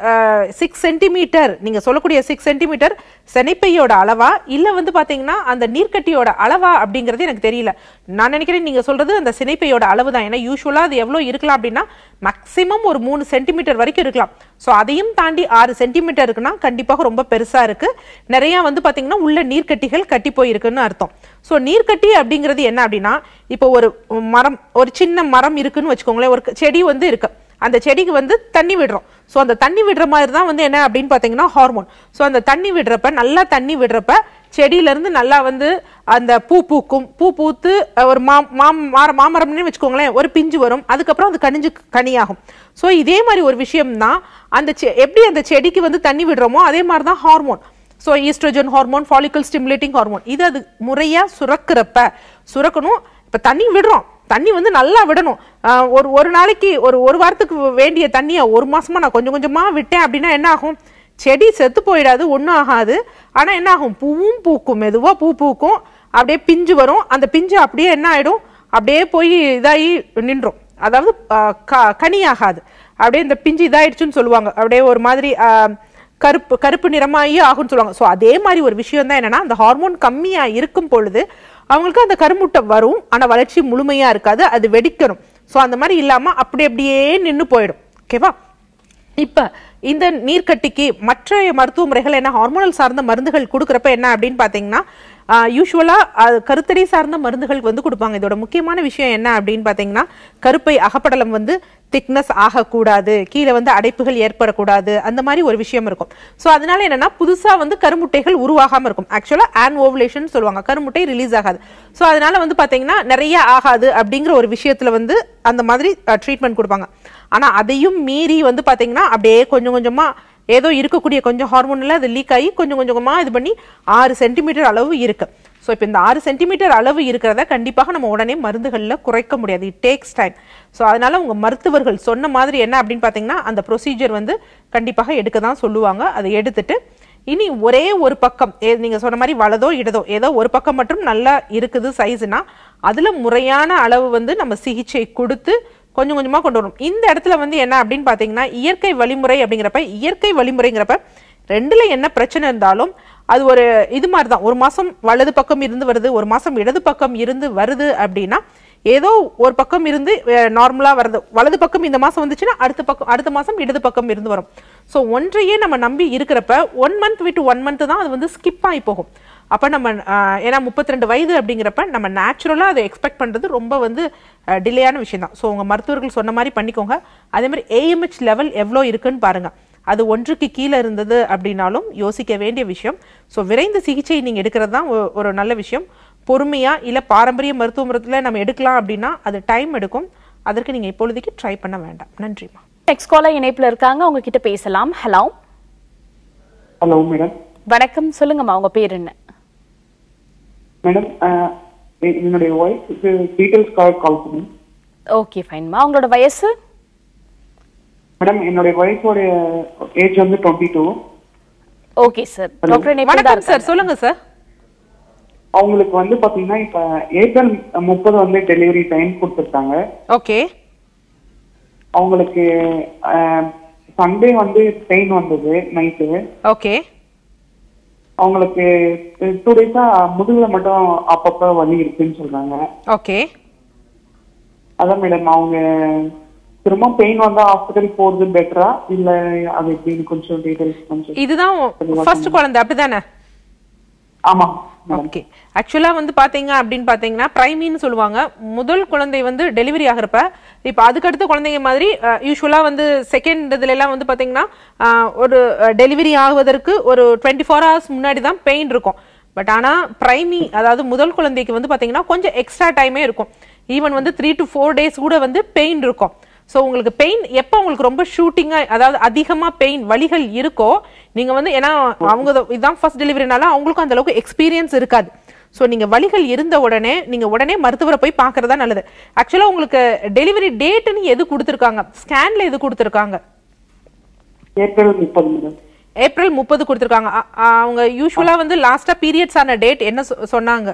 சிக்ஸ் சென்டிமீட்டர் நீங்கள் சொல்லக்கூடிய சிக்ஸ் சென்டிமீட்டர் செனைப்பையோட அளவா இல்லை வந்து பார்த்தீங்கன்னா அந்த நீர்க்கட்டியோட அளவா அப்படிங்கிறது எனக்கு தெரியல நான் நினைக்கிறேன் நீங்கள் சொல்றது அந்த சினைப்பையோட அளவு தான் ஏன்னா யூஸ்வலாக அது எவ்வளோ இருக்கலாம் அப்படின்னா மேக்ஸிமம் ஒரு மூணு சென்டிமீட்டர் வரைக்கும் இருக்கலாம் ஸோ அதையும் தாண்டி ஆறு சென்டிமீட்டர் இருக்குன்னா கண்டிப்பாக ரொம்ப பெருசாக இருக்கு நிறைய வந்து பார்த்தீங்கன்னா உள்ள நீர்க்கட்டிகள் கட்டி போயிருக்குன்னு அர்த்தம் ஸோ நீர்க்கட்டி அப்படிங்கிறது என்ன அப்படின்னா இப்போ ஒரு மரம் ஒரு சின்ன மரம் இருக்குன்னு வச்சுக்கோங்களேன் ஒரு செடி வந்து இருக்கு அந்த செடிக்கு வந்து தண்ணி விடுறோம் ஸோ அந்த தண்ணி விடுற மாதிரி தான் வந்து என்ன அப்படின்னு பார்த்தீங்கன்னா ஹார்மோன் ஸோ அந்த தண்ணி விடுறப்ப நல்லா தண்ணி விடுறப்ப செடியிலேருந்து நல்லா வந்து அந்த பூ பூக்கும் பூ பூத்து அஹ், ஒரு மா மாம் மார- மாமரம்னு வச்சுக்கோங்களேன் ஒரு பிஞ்சு வரும் அதுக்கப்புறம் அது கனிஞ்சு கனியாகும் ஸோ இதே மாதிரி ஒரு விஷயம் தான் அந்த செ- எப்படி அந்த செடிக்கு வந்து தண்ணி விடுறோமோ அதே மாதிரி தான் hormone so oestrogen hormone follicle stimulating hormone இது அது முறையாக சுரக்கிறப்ப சுரக்கணும் இப்போ தண்ணி விடுறோம் தண்ணி வந்து நல்லா விடணும் ஆஹ் ஒரு ஒரு நாளைக்கு ஒரு ஒரு வாரத்துக்கு வேண்டிய தண்ணியை ஒரு மாசமா நான் கொஞ்சம் கொஞ்சமா விட்டேன் அப்படின்னா என்ன ஆகும் செடி செத்து போயிடாது ஒன்றும் ஆகாது ஆனால் என்ன ஆகும் பூவும் பூக்கும் மெதுவாக பூ பூக்கும் அப்படியே பிஞ்சு வரும் அந்த பிஞ்சு அப்படியே என்ன ஆயிடும் அப்படியே போய் இதாகி நின்றும் அதாவது ஆஹ் க- கனி ஆகாது அப்படியே இந்த பிஞ்சு இதாயிடுச்சுன்னு சொல்லுவாங்க அப்படியே ஒரு மாதிரி ஆஹ் கருப்பு கருப்பு நிறமாகி ஆகும்னு சொல்லுவாங்க ஸோ அதே மாதிரி ஒரு விஷயம் தான் என்னன்னா அந்த ஹார்மோன் கம்மியா இருக்கும் பொழுது அவங்களுக்கு அந்த கருமுட்டை வரும் ஆனா வளர்ச்சி முழுமையா இருக்காது அது வெடிக்கணும் ஸோ அந்த மாதிரி இல்லாம அப்படி அப்படியே நின்று போயிடும் ஓகேவா இப்ப இந்த நீர்க்கட்டிக்கு மற்ற மருத்துவ முறைகள் என்ன ஹார்மோனல் சார்ந்த மருந்துகள் கொடுக்குறப்ப என்ன அப்படின்னு பாத்தீங்கன்னா யூஸ்வலா கருத்தடை சார்ந்த மருந்துகள் வந்து கொடுப்பாங்க இதோட முக்கியமான விஷயம் என்ன அப்படின்னு பாத்தீங்கன்னா கருப்பை அகப்படலம் வந்து திக்னஸ் ஆகக்கூடாது கீழே வந்து அடைப்புகள் ஏற்படக்கூடாது அந்த மாதிரி ஒரு விஷயம் இருக்கும் ஸோ அதனால என்னன்னா புதுசா வந்து கருமுட்டைகள் உருவாகாம இருக்கும் ஆக்சுவலா ஆன் ஓவலேஷன் சொல்லுவாங்க கருமுட்டை ரிலீஸ் ஆகாது ஸோ அதனால வந்து பாத்தீங்கன்னா நிறைய ஆகாது அப்படிங்கிற ஒரு விஷயத்துல வந்து அந்த மாதிரி ட்ரீட்மெண்ட் கொடுப்பாங்க ஆனா அதையும் மீறி வந்து பாத்தீங்கன்னா அப்படியே கொஞ்சம் கொஞ்சமா ஏதோ இருக்கக்கூடிய கொஞ்சம் ஹார்மோனில் அது லீக் ஆகி கொஞ்சம் கொஞ்சமா இது பண்ணி ஆறு சென்டிமீட்டர் அளவு இருக்கு ஸோ இப்போ இந்த ஆறு சென்டிமீட்டர் அளவு இருக்கிறத கண்டிப்பாக நம்ம உடனே மருந்துகளில் குறைக்க முடியாது இட் டேக்ஸ் டைம் ஸோ அதனால உங்க மருத்துவர்கள் சொன்ன மாதிரி என்ன அப்படின்னு பார்த்தீங்கன்னா அந்த ப்ரொசீஜர் வந்து கண்டிப்பாக எடுக்க தான் சொல்லுவாங்க அதை எடுத்துட்டு இனி ஒரே ஒரு பக்கம் ஏ- நீங்க சொன்ன மாதிரி வலதோ இடதோ ஏதோ ஒரு பக்கம் மட்டும் நல்லா இருக்குது சைஸ்னா அதுல முறையான அளவு வந்து நம்ம சிகிச்சை கொடுத்து கொஞ்சம் கொஞ்சமா கொண்டு வரும் இந்த இடத்துல வந்து என்ன அப்படின்னு பாத்தீங்கன்னா இயற்கை வழிமுறை அப்படிங்கிறப்ப இயற்கை வழிமுறைங்கிறப்ப ரெண்டுல என்ன பிரச்சனை இருந்தாலும் அது ஒரு இது மாதிரி தான் ஒரு மாசம் வலது பக்கம் இருந்து வருது ஒரு மாசம் இடது பக்கம் இருந்து வருது அப்படின்னா ஏதோ ஒரு பக்கம் இருந்து நார்மலா வருது வலது பக்கம் இந்த மாசம் வந்துச்சுன்னா அடுத்த பக்கம் அடுத்த மாசம் இடது பக்கம் இருந்து வரும் ஸோ ஒன்றையே நம்ம நம்பி இருக்கிறப்ப ஒன் மந்த் விட்டு ஒன் மந்த் தான் அது வந்து ஸ்கிப் ஆகி போகும் அப்ப நம்ம ஆஹ், ஏன்னா 32 வயது அப்படிங்கிறப்ப நம்ம நேச்சுரலா அதை எக்ஸ்பெக்ட் பண்றது ரொம்ப வந்து டிலேயான விஷயம் தான் ஸோ உங்க மருத்துவர்கள் சொன்ன மாதிரி பண்ணிக்கோங்க அதே மாதிரி ஏஎம்ஹெச் லெவல் எவ்வளோ இருக்குன்னு பாருங்க அது ஒன்றுக்கு கீழே இருந்தது அப்படின்னாலும் யோசிக்க வேண்டிய விஷயம் ஸோ விரைந்து சிகிச்சை நீங்க எடுக்கிறது தான் ஒ- ஒரு நல்ல விஷயம் பொறுமையா இல்ல பாரம்பரிய மருத்துவ முறைத்துல நம்ம எடுக்கலாம் அப்படின்னா அது டைம் எடுக்கும் அதற்கு நீங்க இப்பொழுதைக்கு ட்ரை பண்ண வேண்டாம் நன்றிம்மா நெக்ஸ்ட் காலர் இணைப்புல இருக்காங்க அவங்க கிட்ட பேசலாம் ஹலோ ஹலோ மேடம் வணக்கம் சொல்லுங்கம்மா உங்க பேர் என்ன மேடம் என்னுடைய ஒய்ஃபுக்கு டீட்டெயில்ஸ்க்காக கால் பண்ணேன் ஓகே ஃபைன்மா உங்களோட வயசு மேடம் என்னுடைய ஒய்ஃபோடைய ஏஜ் வந்து twenty two okay sir doctor இணைப்பில் தான் வணக்கம் சார் இருக்காங்க. சொல்லுங்க சார் அவங்களுக்கு வந்து பாத்தீங்கன்னா இப்ப ஏப்ரல் முப்பது வந்து டெலிவரி டைம் கொடுத்துருக்காங்க ஓகே அவங்களுக்கு சண்டே வந்து பெயின் வந்தது நைட்டு ஓகே அவங்களுக்கு டூ டேஸா முதுகுல மட்டும் அப்பப்ப வலி இருக்குன்னு சொல்றாங்க ஓகே அதான் மேடம் அவங்க திரும்ப பெயின் வந்தா ஹாஸ்பிட்டல் போறது பெட்டரா இல்ல அது எப்படின்னு கொஞ்சம் டீடைல்ஸ் கொஞ்சம் இதுதான் ஃபர்ஸ்ட் குழந்தை அப்படிதானே ஆமா ஓகே ஆக்சுவலா வந்து பாத்தீங்க அப்படின்னு பாத்தீங்கன்னா பிரைமின்னு சொல்லுவாங்க முதல் குழந்தை வந்து டெலிவரி ஆகிறப்ப இப்போ அதுக்கடுத்த குழந்தைங்க மாதிரி யூஸ்வலா வந்து செகண்ட் இதுல எல்லாம் வந்து பாத்தீங்கன்னா அஹ், ஒரு டெலிவரி ஆகுவதற்கு ஒரு டுவெண்ட்டி ஃபோர் ஹவர்ஸ் முன்னாடி தான் பெயின் இருக்கும் பட் ஆனா பிரைமி அதாவது முதல் குழந்தைக்கு வந்து பாத்தீங்கன்னா கொஞ்சம் எக்ஸ்ட்ரா டைமே இருக்கும் ஈவன் வந்து த்ரீ டு ஃபோர் டேஸ் கூட வந்து பெயின் இருக்கும் ஸோ உங்களுக்கு பெயின் எப்போ உங்களுக்கு ரொம்ப ஷூட்டிங்காக அதாவது அதிகமாக பெயின் வலிகள் இருக்கோ நீங்கள் வந்து ஏன்னா அவங்க தான் இதுதான் ஃபர்ஸ்ட் டெலிவரினால அவங்களுக்கும் அந்த அளவுக்கு எக்ஸ்பீரியன்ஸ் இருக்காது ஸோ நீங்கள் வலிகள் இருந்த உடனே நீங்கள் உடனே மருத்துவரை போய் பார்க்கறதா நல்லது ஆக்சுவலாக உங்களுக்கு டெலிவரி டேட்டுன்னு எது கொடுத்துருக்காங்க ஸ்கேனில் எது கொடுத்துருக்காங்க ஏப்ரல் முப்பது மேடம் ஏப்ரல் முப்பது கொடுத்துருக்காங்க அ- அ- அவங்க யூஸ்வலாக வந்து லாஸ்ட்டாக பீரியட்ஸ் ஆன டேட் என்ன சொ- சொன்னாங்க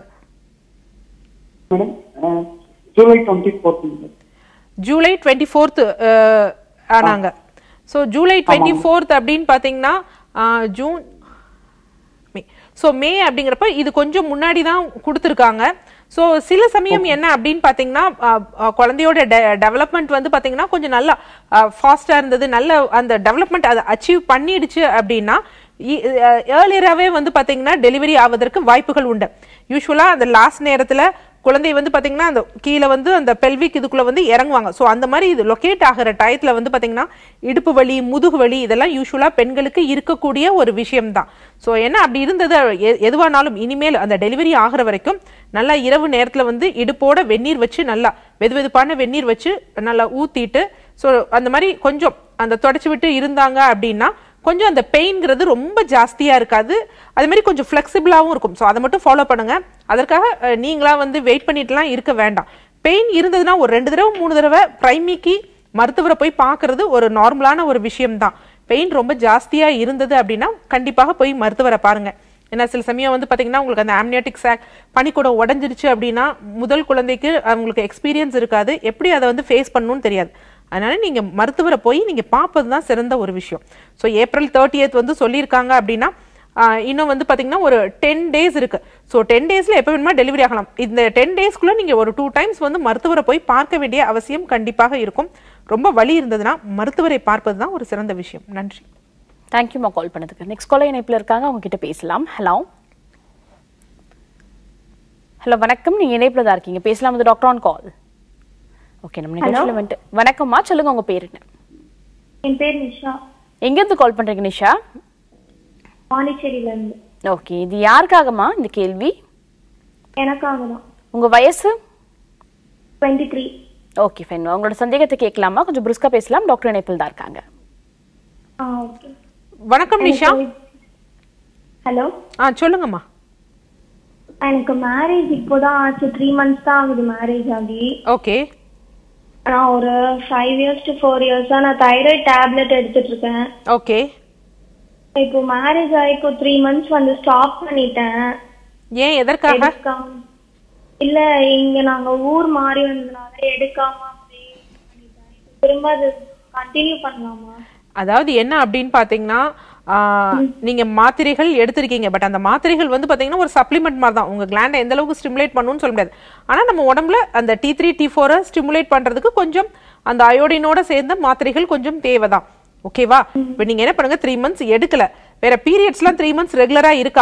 madam July twenty fourth madam July twenty fourth ஆனாங்க ஸோ ஜூலை டுவெண்ட்டி ஃபோர்த் அப்படின்னு பார்த்தீங்கன்னா ஆஹ், ஜூன் மே ஸோ மே அப்படிங்கிறப்ப இது கொஞ்சம் முன்னாடி தான் கொடுத்துருக்காங்க ஸோ சில சமயம் என்ன அப்படின்னு பார்த்தீங்கன்னா ஆஹ், ஆஹ், குழந்தையோட டெவலப்மெண்ட் வந்து பார்த்தீங்கன்னா கொஞ்சம் நல்லா ஃபாஸ்ட்டாக இருந்தது நல்ல அந்த டெவலப்மெண்ட் அதை அச்சீவ் பண்ணிடுச்சு அப்படின்னா ஏர்லியராகவே வந்து பார்த்தீங்கன்னா டெலிவரி ஆவதற்கு வாய்ப்புகள் உண்டு யூஸ்வலாக அந்த லாஸ்ட் நேரத்தில் குழந்தை வந்து பாத்தீங்கன்னா அந்த கீழே வந்து அந்த பெல்விக் இதுக்குள்ள வந்து இறங்குவாங்க ஸோ அந்த மாதிரி இது லொக்கேட் ஆகிற டயத்துல வந்து பாத்தீங்கன்னா இடுப்பு வலி முதுகு வலி இதெல்லாம் யூஸ்வலா பெண்களுக்கு இருக்கக்கூடிய ஒரு விஷயம் தான் ஸோ என்ன அப்படி இருந்தது எ- எதுவானாலும் இனிமேல் அந்த டெலிவரி ஆகிற வரைக்கும் நல்லா இரவு நேரத்துல வந்து இடுப்போட வெந்நீர் வச்சு நல்லா வெது வெதுப்பான வெந்நீர் வச்சு நல்லா ஊத்திட்டு ஸோ அந்த மாதிரி கொஞ்சம் அந்த தொடச்சி விட்டு இருந்தாங்க அப்படின்னா கொஞ்சம் அந்த பெயின்ங்கிறது ரொம்ப ஜாஸ்தியா இருக்காது அது மாதிரி கொஞ்சம் ஃப்ளெக்சிபிளாகவும் இருக்கும் ஸோ அதை மட்டும் ஃபாலோ பண்ணுங்க அதற்காக அஹ், நீங்களா வந்து வெயிட் பண்ணிட்டுலாம் இருக்க வேண்டாம் பெயின் இருந்ததுன்னா ஒரு ரெண்டு தடவை மூணு தடவை பிரைமிக்கு மருத்துவரை போய் பார்க்கறது ஒரு நார்மலான ஒரு விஷயம்தான் பெயின் ரொம்ப ஜாஸ்தியா இருந்தது அப்படின்னா கண்டிப்பாக போய் மருத்துவரை பாருங்க ஏன்னா சில சமயம் வந்து பாத்தீங்கன்னா உங்களுக்கு அந்த ஆம்னியாட்டிக் சாக் பனிக்கூடம் உடஞ்சிருச்சு அப்படின்னா முதல் குழந்தைக்கு அவங்களுக்கு எக்ஸ்பீரியன்ஸ் இருக்காது எப்படி அதை வந்து ஃபேஸ் பண்ணணும்னு தெரியாது அதனால நீங்க மருத்துவரை போய் நீங்க பார்ப்பது தான் சிறந்த ஒரு விஷயம் ஸோ ஏப்ரல் தேர்ட்டியத் வந்து சொல்லியிருக்காங்க அப்படின்னா ஆஹ், இன்னும் வந்து பாத்தீங்கன்னா ஒரு டென் டேஸ் இருக்கு ஸோ டென் டேஸ்ல எப்போ வேணுமா டெலிவரி ஆகலாம் இந்த டென் டேஸ்க்குள்ள நீங்க ஒரு டூ டைம்ஸ் வந்து மருத்துவரை போய் பார்க்க வேண்டிய அவசியம் கண்டிப்பாக இருக்கும் ரொம்ப வலி இருந்ததுன்னா மருத்துவரை பார்ப்பது தான் ஒரு சிறந்த விஷயம் நன்றி தேங்க்யூமா கால் பண்ணதுக்கு நெக்ஸ்ட் காலர் இணைப்புல இருக்காங்க அவங்க கிட்ட பேசலாம் ஹலோ ஹலோ வணக்கம் நீங்க இணைப்புல தான் இருக்கீங்க பேசலாம் இது டாக்டர் ஆன் கால் ஓகே நம்ம நிகழ்ச்சியில வந்துட்டு வணக்கம்மா சொல்லுங்க உங்க பேர் என்ன என் பேர் நிஷா எங்க இருந்து கால் பண்றீங்க நிஷா பாண்டிச்சேரியில இருந்து ஓகே இது யாருக்காகமா இந்த கேள்வி எனக்காக தான் உங்க வயசு டுவெண்ட்டி த்ரீ ஓகே ஃபைன் உங்களோட சந்தேகத்தை கேட்கலாமா கொஞ்சம் பிரிஸ்கா பேசலாம் டாக்டர் இணைப்பில் தான் இருக்காங்க ஆ ஓகே வணக்கம் நிஷா ஹலோ ஆ சொல்லுங்கம்மா எனக்கு மேரேஜ் இப்போதான் ஆச்சு த்ரீ மந்த்ஸ் தான் ஆகுது மேரேஜ் ஆகி ஓகே நான் ஒரு ஃபைவ் இயர்ஸ் டு ஃபோர் இயர்ஸா நான் தைராய்டு டேப்லெட் எடுத்துட்டு இருக்கேன் ஓகே இப்போ மேரேஜ் ஆகி இப்போ த்ரீ மந்த்ஸ் வந்து ஸ்டாப் பண்ணிட்டேன் ஏன் எதற்காக எடுக்காம இல்ல இங்க நாங்க ஊர் மாறி வந்ததுனால எடுக்காம அப்படியே பண்ணிட்டேன். இப்ப திரும்ப அது கண்டினியூ பண்ணலாமா அதாவது என்ன அப்படின்னு பாத்தீங்கன்னா ஆஹ், நீங்க மாத்திரைகள் எடுத்திருக்கீங்க பட் அந்த மாத்திரைகள் வந்து பாத்தீங்கன்னா ஒரு சப்ளிமெண்ட் மாதிரி தான் உங்க கிளாண்டை எந்த அளவுக்கு ஸ்டிமுலேட் பண்ணுன்னு சொல்ல முடியாது ஆனா நம்ம உடம்புல அந்த டி த்ரீ டி ஃபோரை ஸ்டிமுலேட் பண்றதுக்கு கொஞ்சம் அந்த அயோடினோட சேர்ந்த மாத்திரைகள் கொஞ்சம் தேவைதான் ஓகேவா இப்போ நீங்க என்ன பண்ணுங்க த்ரீ மந்த்ஸ் எடுக்கல வேற பீரியட்ஸ்லாம் த்ரீ மந்த்ஸ் ரெகுலரா இருக்கா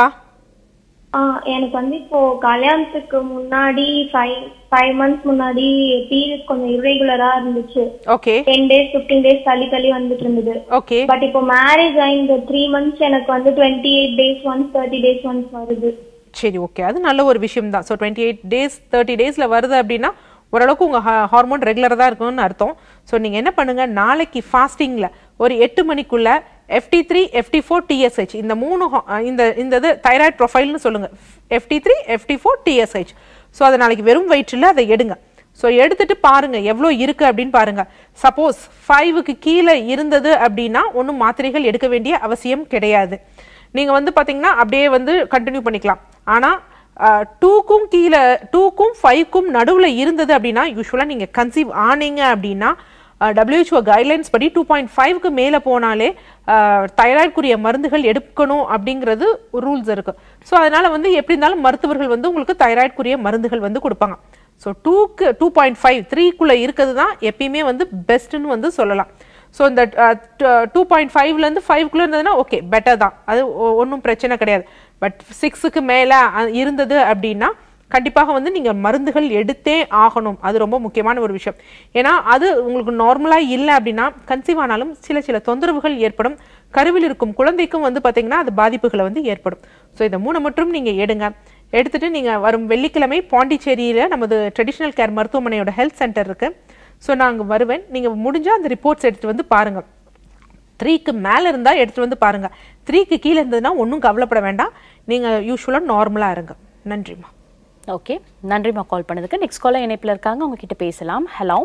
ஆ எனக்கு வந்து இப்போ கல்யாணத்துக்கு முன்னாடி ஃபைவ் ஃபைவ் மந்த்ஸ் முன்னாடி பீரியட் கொஞ்சம் இர்ரெகுலரா இருந்துச்சு okay ten days fifteen days தள்ளி தள்ளி வந்துட்டு இருந்தது ஓகே பட் இப்போ மேரேஜ் ஆகி இந்த த்ரீ மந்த்ஸ் எனக்கு வந்து twenty eight days once thirty days once வருது சரி ஓகே அது நல்ல ஒரு விஷயம் தான் so twenty eight days thirty டேஸில் வருது அப்படின்னா ஓரளவுக்கு உங்கள் ஹார்மோன் ரெகுலராக தான் இருக்கும்னு அர்த்தம் ஸோ நீங்கள் என்ன பண்ணுங்க நாளைக்கு ஃபாஸ்டிங்கில் ஒரு எட்டு மணிக்குள்ள FT three FT four TSH இந்த மூணு ho- அஹ் இந்த இந்த இது தைராய்டு ப்ரொஃபைல்னு சொல்லுங்கள் FT three FT four TSH so அதை நாளைக்கு வெறும் வயிற்றில் அதை எடுங்க ஸோ எடுத்துட்டு பாருங்க எவ்வளோ இருக்கு அப்படின்னு பாருங்க சப்போஸ் ஃபைவுக்கு கீழே இருந்தது அப்படின்னா ஒன்றும் மாத்திரைகள் எடுக்க வேண்டிய அவசியம் கிடையாது நீங்க வந்து பாத்தீங்கன்னா அப்படியே வந்து கண்டினியூ பண்ணிக்கலாம் ஆனா டூக்கும் கீழே டூக்கும் ஃபைவ்க்கும் நடுவுல இருந்தது அப்படின்னா யூஸ்வலாக நீங்க கன்சீவ் ஆனீங்க அப்படின்னா டபிள்யூஹெச்ஓ கைட்லைன்ஸ் படி டூ பாயிண்ட் ஃபைவ்க்கு மேலே போனாலே தைராய்டுக்குரிய மருந்துகள் எடுக்கணும் அப்படிங்கிறது ரூல்ஸ் இருக்கு ஸோ அதனால வந்து எப்படி இருந்தாலும் மருத்துவர்கள் வந்து உங்களுக்கு தைராய்டுக்குரிய மருந்துகள் வந்து கொடுப்பாங்க ஸோ டூக்கு டூ பாயிண்ட் ஃபைவ் த்ரீக்குள்ளே இருக்கிறது தான் எப்பயுமே வந்து பெஸ்ட்டுன்னு வந்து சொல்லலாம் ஸோ இந்த டூ பாயிண்ட் ஃபைவ்லேருந்து ஃபைவ்க்குள்ளே இருந்ததுன்னா ஓகே பெட்டர் தான் அது ஒன்றும் பிரச்சனை கிடையாது பட் சிக்ஸுக்கு மேலே இருந்தது அப்படின்னா கண்டிப்பாக வந்து நீங்கள் மருந்துகள் எடுத்தே ஆகணும் அது ரொம்ப முக்கியமான ஒரு விஷயம் ஏன்னா அது உங்களுக்கு நார்மலாக இல்லை அப்படின்னா கன்சீவ் ஆனாலும் சில சில தொந்தரவுகள் ஏற்படும் கருவில் இருக்கும் குழந்தைக்கும் வந்து பார்த்தீங்கன்னா அது பாதிப்புகளை வந்து ஏற்படும் ஸோ இதை மூணு மட்டும் நீங்கள் எடுங்க எடுத்துட்டு நீங்கள் வரும் வெள்ளிக்கிழமை பாண்டிச்சேரியில் நமது ட்ரெடிஷ்னல் கேர் மருத்துவமனையோட ஹெல்த் சென்டர் இருக்குது ஸோ நான் அங்கே வருவேன் நீங்கள் முடிஞ்சால் அந்த ரிப்போர்ட்ஸ் எடுத்துகிட்டு வந்து பாருங்கள் த்ரீக்கு மேலே இருந்தால் எடுத்துகிட்டு வந்து பாருங்கள் த்ரீக்கு கீழே இருந்ததுன்னா ஒன்றும் கவலைப்பட வேண்டாம் நீங்கள் யூஸ்வலாக நார்மலாக இருங்க நன்றிம்மா ஓகே நன்றிம்மா கால் பண்ணதுக்கு நெக்ஸ்ட் காலர் இணைப்பில் இருக்காங்க அவங்க கிட்ட பேசலாம் ஹலோ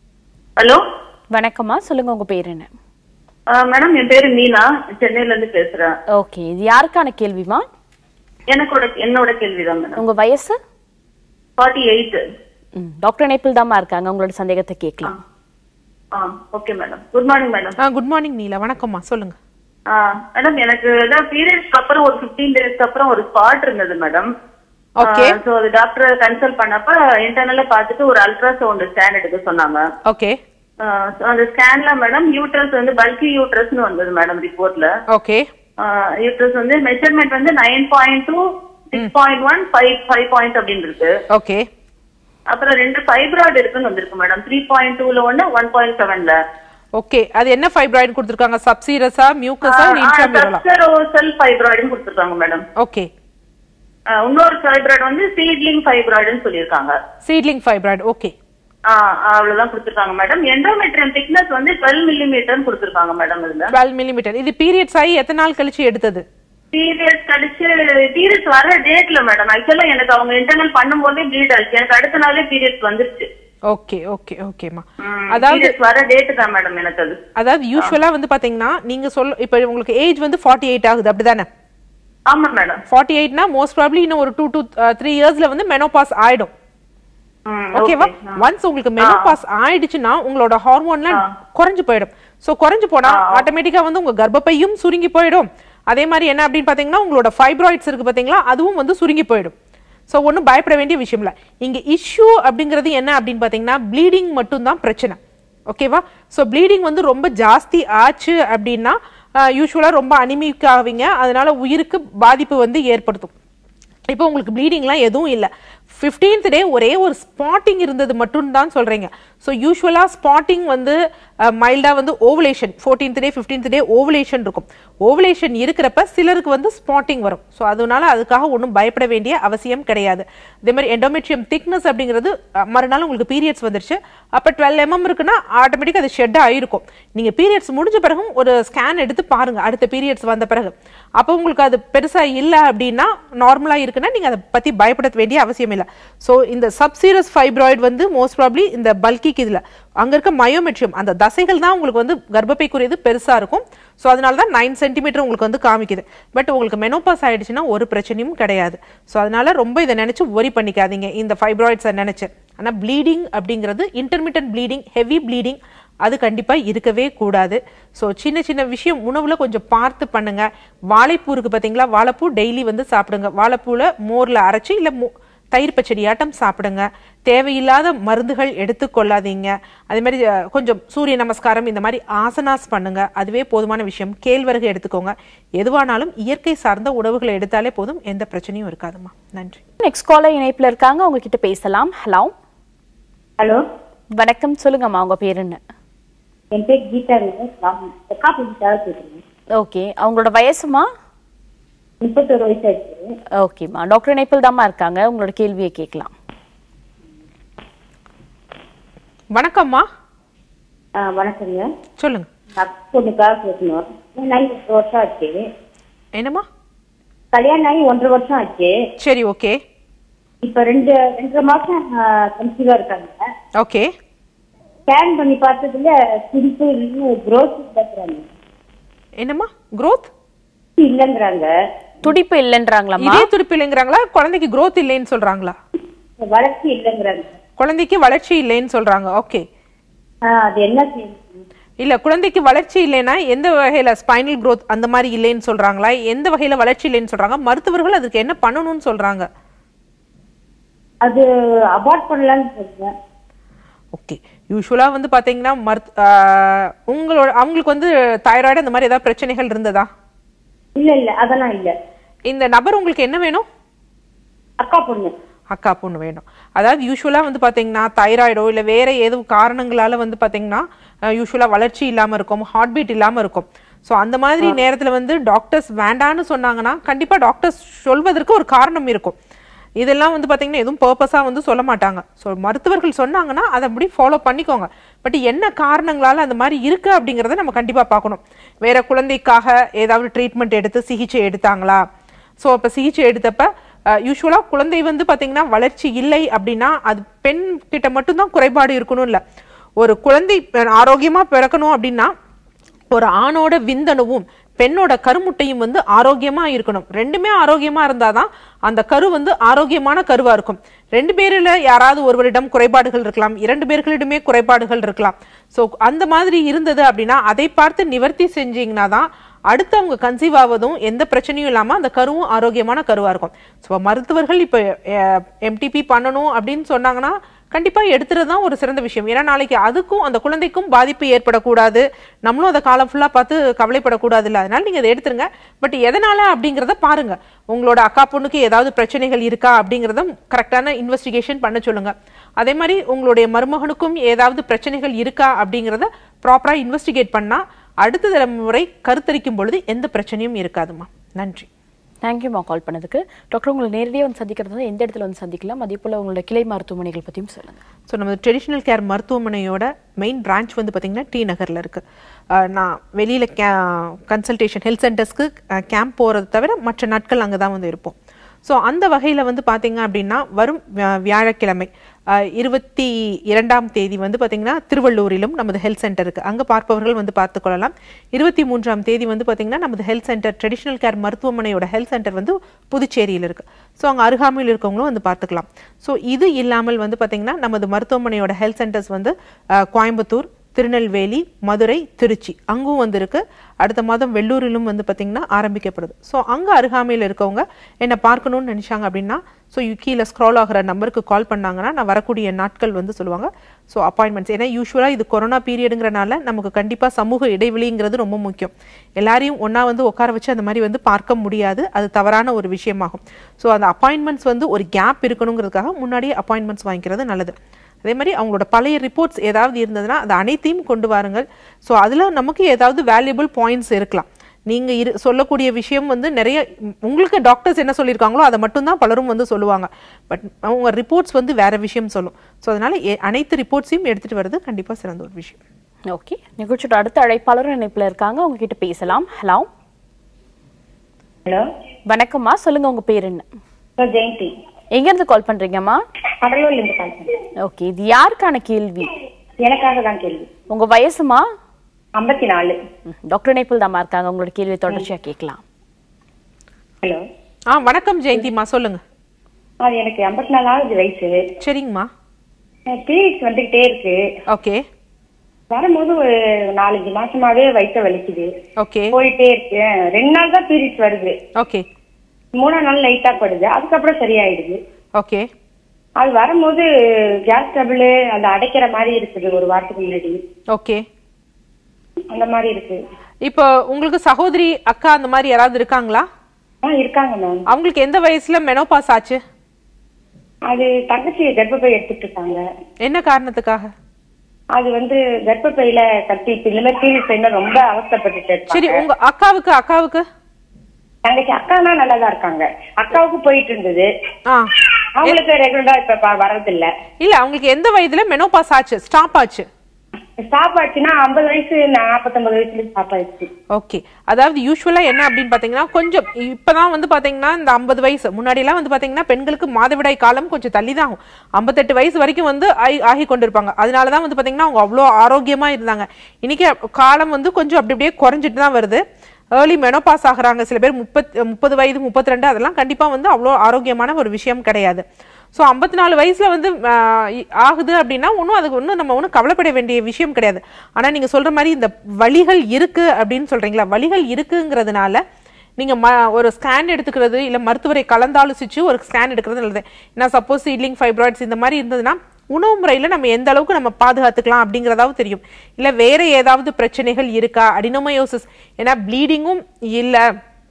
ஹலோ வணக்கம்மா சொல்லுங்க உங்க பேர் என்ன மேடம் என் பேரு மீனா சென்னையில இருந்து பேசுறேன் ஓகே இது யாருக்கான கேள்விமா எனக்கோட என்னோட கேள்விதான் மேடம் உங்க வயசு ஃபார்ட்டி எயிட் ம், டாக்டர் இணைப்பில் தாம்மா இருக்காங்க உங்களோட சந்தேகத்தை கேட்கலாம் ஆ okay madam good morning madam ஆ குட் மார்னிங் நீலா வணக்கம்மா சொல்லுங்கள் மேடம் எனக்கு ஏதாவது பீரியட்ஸ்க்கு அப்புறம் ஒரு ஃபிஃப்டீன் டேஸ்க்கு அப்புறம் ஒரு ஸ்பாட் இருந்தது மேடம் ஓகே சோ அது டாக்டர் கன்சல்ட் பண்ணப்ப இன்டர்னலா பார்த்துட்டு ஒரு அல்ட்ராசவுண்ட் ஸ்கேன் எடுக்க சொன்னாங்க ஓகே ஆ, so அந்த ஸ்கேன்ல மேடம் யூட்ரஸ் வந்து பல்கி யூட்ரஸ்னு வந்தது மேடம் ரிப்போர்ட்ல ஓகே யூட்ரஸ் வந்து மெஷர்மெண்ட் வந்து nine point two six point one five five point அப்படின்னு இருக்கு ஓகே அப்புறம் ரெண்டு ஃபைப்ராய்டு இருக்குன்னு வந்திருக்கு மேடம் த்ரீ பாயிண்ட் டூல ஒன்னு ஒன் பாயிண்ட் செவன்ல ஓகே அது என்ன ஃபைப்ராய்டு கொடுத்துருக்காங்க சப்சீரஸா மியூக்கஸா இன்ட்ராமியூரலா சப்சரோசல் ஃபைப்ராய்டுன்னு கொடுத்துருக்காங்க மேடம் ஓகே இன்னொரு ஃபைப்ராய்டு வந்து சீட்லிங் ஃபைப்ராய்டுன்னு சொல்லியிருக்காங்க சீட்லிங் ஃபைப்ராய்டு ஓகே ஆ, அவ்வளவுதான் கொடுத்துருக்காங்க மேடம் எண்டோமெட்ரியம் திக்னஸ் வந்து டுவெல் மில்லிமீட்டர் கொடுத்துருக்காங்க மேடம் இதுல டுவெல் மில்லிமீட்டர் இது பீரியட்ஸ் ஆகி எத்தனை நாள் கழிச்சு எடுத்தது பீரியட்ஸ் கழிச்சு பீரியட்ஸ் வர டேட்ல மேடம் ஆக்சுவலா எனக்கு அவங்க இன்டர்னல் பண்ணும்போதே ப்ளீட் ஆச்சு எனக்கு அடுத்த நாளே பீரியட்ஸ் வந்துருச்சு ஓகே ஓகே ஓகேம்மா அதாவது பீரியட்ஸ் வர டேட் தான் மேடம் எனக்கு அது அதாவது யூஸ்வலா வந்து பாத்தீங்கன்னா நீங்க சொல்ல இப்போ உங்களுக்கு ஏஜ் வந்து ஃபார்ட்டி எயிட் ஆகுது அப்படிதானே ஆமா மேடம் ஃபார்ட்டி எயிட்னா மோஸ்ட் ப்ராப்ளி இன்னும் ஒரு டூ டூ த்ரீ இயர்ஸ்ல வந்து மெனோபாஸ் ஆயிடும் ஓகேவா ஒன்ஸ் உங்களுக்கு மெனோபாஸ் ஆயிடுச்சுன்னா உங்களோட ஹார்மோன்லாம் குறைஞ்சு போயிடும் சோ குறைஞ்சு போனா ஆட்டோமேட்டிக்கா வந்து உங்க கர்ப்பப்பையும் சுருங்கி போயிடும் அதே மாதிரி என்ன அப்படின்னு பாத்தீங்கன்னா உங்களோட ஃபைப்ராய்ட்ஸ் இருக்கு பாத்தீங்களா அதுவும் வந்து சுருங்கி போயிடும் சோ ஒன்றும் பயப்பட வேண்டிய விஷயம் இல்லை இங்க இஷ்யூ அப்படிங்கிறது என்ன அப்படின்னு பாத்தீங்கன்னா ப்ளீடிங் மட்டும்தான் பிரச்சனை ஓகேவா ஸோ ப்ளீடிங் வந்து ரொம்ப ஜாஸ்தி ஆச்சு அப்படின்னா யூஸ்வலாக ரொம்ப அனிமிக் ஆவீங்க அதனால உயிருக்கு பாதிப்பு வந்து ஏற்படுத்தும் இப்போ உங்களுக்கு ப்ளீடிங்லாம் எதுவும் இல்லை ஃபிஃப்டீன்த் டே ஒரே ஒரு ஸ்பாட்டிங் இருந்தது மட்டும்தான் சொல்கிறீங்க ஸோ யூஸ்வலாக ஸ்பாட்டிங் வந்து மைல்டாக வந்து ovulation fourteenth day fifteenth day ovulation இருக்கும் ஓவலேஷன் இருக்கிறப்ப சிலருக்கு வந்து ஸ்பாட்டிங் வரும் ஸோ அதனால அதுக்காக ஒன்றும் பயப்பட வேண்டிய அவசியம் கிடையாது அதே மாதிரி எண்டோமெட்ரியம் திக்னஸ் அப்படிங்கிறது அஹ், மறுநாள் உங்களுக்கு பீரியட்ஸ் வந்துருச்சு அப்போ டுவெல் எம்எம் இருக்குன்னா ஆட்டோமேட்டிக்காக அது ஷெட் ஆயிருக்கும் நீங்கள் பீரியட்ஸ் முடிஞ்ச பிறகும் ஒரு ஸ்கேன் எடுத்து பாருங்க அடுத்த பீரியட்ஸ் வந்த பிறகு அப்போ உங்களுக்கு அது பெருசாக இல்லை அப்படின்னா நார்மலாக இருக்குன்னா நீங்கள் அதை பற்றி பயப்பட வேண்டிய அவசியம் இல்லை ஸோ இந்த சப்சீரஸ் ஃபைப்ராய்டு வந்து மோஸ்ட் ப்ராப்ளி இந்த பல்கிக்கு இதில் அங்கே இருக்க மயோமெட்ரியம் அந்த தசைகள் தான் உங்களுக்கு வந்து கர்ப்பப்பைக்குரியது பெருசாக இருக்கும் ஸோ அதனால தான் நைன் சென்டிமீட்டர் உங்களுக்கு வந்து காமிக்குது பட் உங்களுக்கு மெனோபாஸ் ஆயிடுச்சுன்னா ஒரு பிரச்சனையும் கிடையாது ஸோ அதனால ரொம்ப இதை நினச்சி ஒரி பண்ணிக்காதீங்க இந்த ஃபைப்ராய்ட்ஸை நினச்சி ஆனால் ப்ளீடிங் அப்படிங்கிறது இன்டர்மீடியன்ட் ப்ளீடிங் ஹெவி ப்ளீடிங் அது கண்டிப்பாக இருக்கவே கூடாது ஸோ சின்ன சின்ன விஷயம் உணவில் கொஞ்சம் பார்த்து பண்ணுங்க வாழைப்பூ இருக்கு பார்த்தீங்களா வாழைப்பூ டெய்லி வந்து சாப்பிடுங்க வாழைப்பூவில் மோரில் அரைச்சி இல்லை மோ தயிர் பச்சடியாட்டம் சாப்பிடுங்க தேவையில்லாத மருந்துகள் எடுத்துக்கொள்ளாதீங்க அதே மாதிரி அஹ், கொஞ்சம் சூரிய நமஸ்காரம் இந்த மாதிரி ஆசனாஸ் பண்ணுங்க அதுவே போதுமான விஷயம் கேழ்வரகு எடுத்துக்கோங்க எதுவானாலும் இயற்கை சார்ந்த உணவுகளை எடுத்தாலே போதும் எந்த பிரச்சனையும் இருக்காதும்மா நன்றி நெக்ஸ்ட் காலர் இணைப்பில் இருக்காங்க அவங்க கிட்ட பேசலாம் ஹலோ ஹலோ வணக்கம் சொல்லுங்கம்மா உங்க பேர் என்ன என் பேர் கீதாங்க நான் காப்பீட்டாக பேசுகிறேன் ஓகே அவங்களோட வயசுமா முப்பத்தொரு வயசு ஆச்சு ஓகேம்மா டாக்டர் இணைப்பில் தாம்மா இருக்காங்க உங்களோட கேள்வியை கேட்கலாம் வணக்கம்மா ஆ, வணக்கங்க சொல்லுங்க நான் பொண்ணுக்காக பேசணும் கல்யாணம் ஆகி ஒன்றரை வருஷம் ஆச்சு என்னம்மா கல்யாணம் ஆகி ஒன்றரை வருஷம் ஆச்சு சரி ஓகே இப்ப ரெண்டு ரெண்டரை மாசம் கன்சீவா இருக்காங்க ஓகே ஸ்கேன் பண்ணி பார்த்ததுல சிரிப்பு இல்லைன்னு growth இல்லைங்கிறாங்க என்னம்மா growth இல்லைங்கிறாங்க துடிப்பு இல்லைன்றாங்களாம்மா இதே துடிப்பு இல்லைங்கிறாங்களா குழந்தைக்கு growth இல்லைன்னு சொல்றாங்களா வளர்ச்சி இல்லைங்கிறாங்க குழந்தைக்கு வளர்ச்சி இல்லைன்னு சொல்றாங்க ஓகே ஆ, அது என்ன செய்யணும் இல்ல குழந்தைக்கு வளர்ச்சி இல்லைன்னா எந்த வகையில ஸ்பைனல் growth அந்த மாதிரி இல்லைன்னு சொல்றாங்களா எந்த வகையில வளர்ச்சி இல்லைன்னு சொல்றாங்க மருத்துவர்கள் அதுக்கு என்ன பண்ணணும்னு சொல்றாங்க அது அபார்ட் பண்ணலாம்னு சொல்றேன் ஓகே யூஸ்வலா வந்து பாத்தீங்கன்னா மருத் ஆஹ் உங்களோட அவங்களுக்கு வந்து தைராய்டு அந்த மாதிரி ஏதாவது பிரச்சனைகள் இருந்ததா இல்ல இல்ல அதெல்லாம் இல்ல இந்த நபர் உங்களுக்கு என்ன வேணும் அக்கா பொண்ணு அக்கா பொண்ணு வேணும் அதாவது யூஸ்வலாக வந்து பார்த்தீங்கன்னா தைராய்டோ இல்லை வேற ஏதோ காரணங்களால வந்து பார்த்தீங்கன்னா யூஸ்வலாக வளர்ச்சி இல்லாமல் இருக்கும் ஹார்ட் பீட் இல்லாமல் இருக்கும் ஸோ அந்த மாதிரி நேரத்தில் வந்து டாக்டர்ஸ் வேண்டான்னு சொன்னாங்கன்னா கண்டிப்பாக டாக்டர்ஸ் சொல்வதற்கு ஒரு காரணம் இருக்கும் இதெல்லாம் வந்து பார்த்தீங்கன்னா எதுவும் பர்பஸாக வந்து சொல்ல மாட்டாங்க ஸோ மருத்துவர்கள் சொன்னாங்கன்னா அதை அப்படி ஃபாலோ பண்ணிக்கோங்க பட் என்ன காரணங்களால அந்த மாதிரி இருக்கு அப்படிங்கிறத நம்ம கண்டிப்பாக பார்க்கணும் வேற குழந்தைக்காக ஏதாவது ட்ரீட்மெண்ட் எடுத்து சிகிச்சை எடுத்தாங்களா ஸோ அப்போ சிகிச்சை எடுத்தப்ப யூஸ்வலாக குழந்தை வந்து பார்த்தீங்கன்னா வளர்ச்சி இல்லை அப்படின்னா அது பெண் கிட்ட மட்டும்தான் குறைபாடு இருக்கணும் இல்லை ஒரு குழந்தை ஆரோக்கியமாக பிறக்கணும் அப்படின்னா ஒரு ஆணோட விந்தணுவும் பெண்ணோட கருமுட்டையும் வந்து ஆரோக்கியமா இருக்கணும் ரெண்டுமே ஆரோக்கியமா இருந்தாதான் அந்த கரு வந்து ஆரோக்கியமான கருவா இருக்கும் ரெண்டு பேரில் யாராவது ஒருவரிடம் குறைபாடுகள் இருக்கலாம் இரண்டு பேர்களிடமே குறைபாடுகள் இருக்கலாம் ஸோ அந்த மாதிரி இருந்தது அப்படின்னா அதை பார்த்து நிவர்த்தி செஞ்சீங்கன்னா தான் அடுத்து அவங்க கன்சீவ் ஆவதும் எந்த பிரச்சனையும் இல்லாமல் அந்த கருவும் ஆரோக்கியமான கருவா இருக்கும் ஸோ மருத்துவர்கள் இப்போ எம்டிபி பண்ணணும் அப்படின்னு சொன்னாங்கன்னா கண்டிப்பாக எடுத்துறது தான் ஒரு சிறந்த விஷயம் ஏன்னா நாளைக்கு அதுக்கும் அந்த குழந்தைக்கும் பாதிப்பு ஏற்படக்கூடாது நம்மளும் அதை காலம் ஃபுல்லாக பார்த்து கவலைப்படக்கூடாது இல்லை அதனால நீங்கள் அதை எடுத்துருங்க பட் எதனால அப்படிங்கிறத பாருங்க உங்களோட அக்கா பொண்ணுக்கு ஏதாவது பிரச்சனைகள் இருக்கா அப்படிங்கிறத கரெக்டான இன்வெஸ்டிகேஷன் பண்ண சொல்லுங்க அதே மாதிரி உங்களுடைய மருமகனுக்கும் ஏதாவது பிரச்சனைகள் இருக்கா அப்படிங்கிறத ப்ராப்பராக இன்வெஸ்டிகேட் பண்ணால் அடுத்த தலைமுறை கருத்தரிக்கும் பொழுது எந்த பிரச்சனையும் இருக்காதுமா நன்றி தேங்க்யூமா கால் பண்ணதுக்கு டாக்டர் உங்களை நேரடியாக வந்து சந்திக்கிறது எந்த இடத்துல வந்து சந்திக்கலாம் அதே போல் உங்களோட கிளை மருத்துவமனைகள் பற்றியும் சொல்லுங்க ஸோ நம்ம ட்ரெடிஷ்னல் கேர் மருத்துவமனையோட மெயின் பிரான்ச் வந்து பார்த்திங்கன்னா டி நகரில் இருக்குது நான் வெளியில் கே கன்சல்டேஷன் ஹெல்த் சென்டர்ஸ்க்கு கேம்ப் போகிறது தவிர மற்ற நாட்கள் அங்கே தான் வந்து இருப்போம் ஸோ அந்த வகையில் வந்து பார்த்தீங்க அப்படின்னா வரும் வியா- வியாழக்கிழமை அஹ், இருபத்தி இரண்டாம் தேதி வந்து பார்த்தீங்கன்னா திருவள்ளூரிலும் நமது ஹெல்த் சென்டர் இருக்குது அங்கே பார்ப்பவர்கள் வந்து பார்த்துக்கொள்ளலாம் இருபத்தி மூன்றாம் தேதி வந்து பார்த்தீங்கன்னா நமது ஹெல்த் சென்டர் ட்ரெடிஷ்னல் கேர் மருத்துவமனையோட ஹெல்த் சென்டர் வந்து புதுச்சேரியில் இருக்குது ஸோ அங்கே அருகாமையில் இருக்கவங்களும் வந்து பார்த்துக்கலாம் ஸோ இது இல்லாமல் வந்து பார்த்தீங்கன்னா நமது மருத்துவமனையோட ஹெல்த் சென்டர்ஸ் வந்து அஹ், கோயம்புத்தூர் திருநெல்வேலி மதுரை திருச்சி அங்கும் வந்து இருக்கு அடுத்த மாதம் வெள்ளூரிலும் வந்து பார்த்தீங்கன்னா ஆரம்பிக்கப்படுது ஸோ அங்கே அருகாமையில் இருக்கவங்க என்னை பார்க்கணும்னு நினைச்சாங்க அப்படின்னா ஸோ கீழே ஸ்க்ரால் ஆகிற நம்பருக்கு கால் பண்ணாங்கன்னா நான் வரக்கூடிய நாட்கள் வந்து சொல்லுவாங்க ஸோ அப்பாயின்மெண்ட்ஸ் ஏன்னா யூஸ்வலாக இது கொரோனா பீரியடுங்கிறனால நமக்கு கண்டிப்பாக சமூக இடைவெளிங்கிறது ரொம்ப முக்கியம் எல்லாரையும் ஒன்றா வந்து உட்கார வச்சு அந்த மாதிரி வந்து பார்க்க முடியாது அது தவறான ஒரு விஷயமாகும் ஸோ அந்த அப்பாயின்மெண்ட்ஸ் வந்து ஒரு கேப் இருக்கணுங்கிறதுக்காக முன்னாடியே அப்பாயின்மெண்ட்ஸ் வாங்கிக்கிறது நல்லது அதே மாதிரி அவங்களோட பழைய ரிப்போர்ட்ஸ் ஏதாவது இருந்ததுன்னா அது அனைத்தையும் கொண்டு வாருங்கள் ஸோ அதில் நமக்கு ஏதாவது வேல்யூபிள் பாயிண்ட்ஸ் இருக்கலாம் நீங்கள் இரு சொல்லக்கூடிய விஷயம் வந்து நிறைய உம், உங்களுக்கு டாக்டர்ஸ் என்ன சொல்லியிருக்காங்களோ அதை மட்டும்தான் பலரும் வந்து சொல்லுவாங்க பட் அவங்க ரிப்போர்ட்ஸ் வந்து வேற விஷயம் சொல்லும் ஸோ அதனால எ- அனைத்து ரிப்போர்ட்ஸையும் எடுத்துகிட்டு வர்றது கண்டிப்பாக சிறந்த ஒரு விஷயம் ஓகே நிகழ்ச்சியோட அடுத்த அழைப்பாளரும் இணைப்புல இருக்காங்க அவங்க கிட்ட பேசலாம் ஹலோ ஹலோ வணக்கம்மா சொல்லுங்க உங்க பேர் என்ன சார் ஜெயந்தி எங்க இருந்து கால் பண்றீங்கம்மா கடலூர்ல இருந்து கால் பண்ணேன் ஓகே இது யாருக்கான கேள்வி எனக்காக தான் கேள்வி உங்க வயசுமா ஐம்பத்தி நாலு ம், டாக்டர் இணைப்பில் தாம்மா இருக்காங்க உங்களோட கேள்வி தொடர்ச்சியா கேட்கலாம் ஹலோ ஆ வணக்கம் ஜெயந்திமா சொல்லுங்க அது எனக்கு ஐம்பத்தி நாலாவது வயசு சரிங்கம்மா பீரியட்ஸ் வந்துகிட்டே இருக்கு ஓகே வரும்போது ஒரு நாலஞ்சு மாசமாவே வயிற்ற வலிக்குது ஓகே போயிட்டே இருக்கு ரெண்டு நாள் தான் பீரியட்ஸ் வருது ஓகே மூணாம் நாள் லைட்டா படுது அதுக்கப்புறம் சரியாயிடுது ஓகே அது வரும்போது கேஸ் டபுள் அது அடைக்கிற மாதிரி இருக்குது ஒரு வாரத்துக்கு முன்னாடி ஓகே அந்த மாதிரி இருக்கு இப்போ உங்களுக்கு சகோதரி அக்கா அந்த மாதிரி யாராவது இருக்காங்களா ஆ இருக்காங்க மேம் அவங்களுக்கு எந்த வயசுல மெனோபாஸ் ஆச்சு அது தங்கச்சி கர்ப்பப்பை எடுத்துட்டு இருக்காங்க என்ன காரணத்துக்காக அது வந்து கர்ப்பப்பையில கட்டி இப்ப இந்த மாதிரி பீரியட்ஸ் டைம்ல ரொம்ப அவஸ்தைப்பட்டுட்டு சரி இருக்காங்க உங்க அக்காவுக்கு அக்காவுக்கு தங்கச்சி அக்கானா நல்லா தான் இருக்காங்க அக்காவுக்கு போயிட்டு இருந்தது ஆ அவங்களுக்கு ரெகுலரா இப்ப ப- வர்றதில்ல இல்ல அவங்களுக்கு எந்த வயதுல மெனோபாஸ் ஆச்சு ஸ்டாப் ஆச்சு ஸ்டாப் ஆச்சுன்னா ஐம்பது வயசு நாற்பத்தொன்பது வயசுல ஸ்டாப் ஆயிடுச்சு ஓகே அதாவது யூஸ்வலா என்ன அப்படின்னு பாத்தீங்கன்னா கொஞ்சம் இப்பதான் வந்து பாத்தீங்கன்னா இந்த ஐம்பது வயசு முன்னாடி எல்லாம் வந்து பாத்தீங்கன்னா பெண்களுக்கு மாதவிடாய் காலம் கொஞ்சம் தள்ளி தான் ஆகும் ஐம்பத்தெட்டு வயசு வரைக்கும் வந்து ஆகி- ஆகி கொண்டிருப்பாங்க அதனாலதான் வந்து பாத்தீங்கன்னா அவங்க அவ்வளோ ஆரோக்கியமா இருந்தாங்க இன்னைக்கு காலம் வந்து கொஞ்சம் அப்படி அப்படியே குறைஞ்சிட்டு தான் வருது ஏர்லி மெனோபாஸ் ஆகுறாங்க சில பேர் முப்பத் முப்பது வயது முப்பத்தி ரெண்டு அதெல்லாம் கண்டிப்பா வந்து அவ்வளோ ஆரோக்கியமான ஒரு விஷயம் கிடையாது ஸோ ஐம்பத்தி நாலு வயசுல வந்து ஆஹ், இ- ஆகுது அப்படின்னா ஒன்றும் அதுக்கு ஒன்றும் நம்ம ஒன்றும் கவலைப்பட வேண்டிய விஷயம் கிடையாது ஆனா நீங்க சொல்ற மாதிரி இந்த வலிகள் இருக்கு அப்படின்னு சொல்றீங்களா வலிகள் இருக்குங்கிறதுனால நீங்க ம ஒரு ஸ்கேன் எடுத்துக்கிறது இல்ல மருத்துவரை கலந்தாலோசிச்சு ஒரு ஸ்கேன் எடுக்கிறது நல்லது ஏன்னா சப்போஸ் சீட்லிங் ஃபைப்ராய்ட்ஸ் இந்த மாதிரி இருந்ததுன்னா உணவு முறையில நம்ம எந்த அளவுக்கு நம்ம பாதுகாத்துக்கலாம் அப்படிங்கிறதாவது தெரியும் இல்ல வேற ஏதாவது பிரச்சனைகள் இருக்கா அடினோமயோசிஸ் ஏன்னா ப்ளீடிங்கும் இல்ல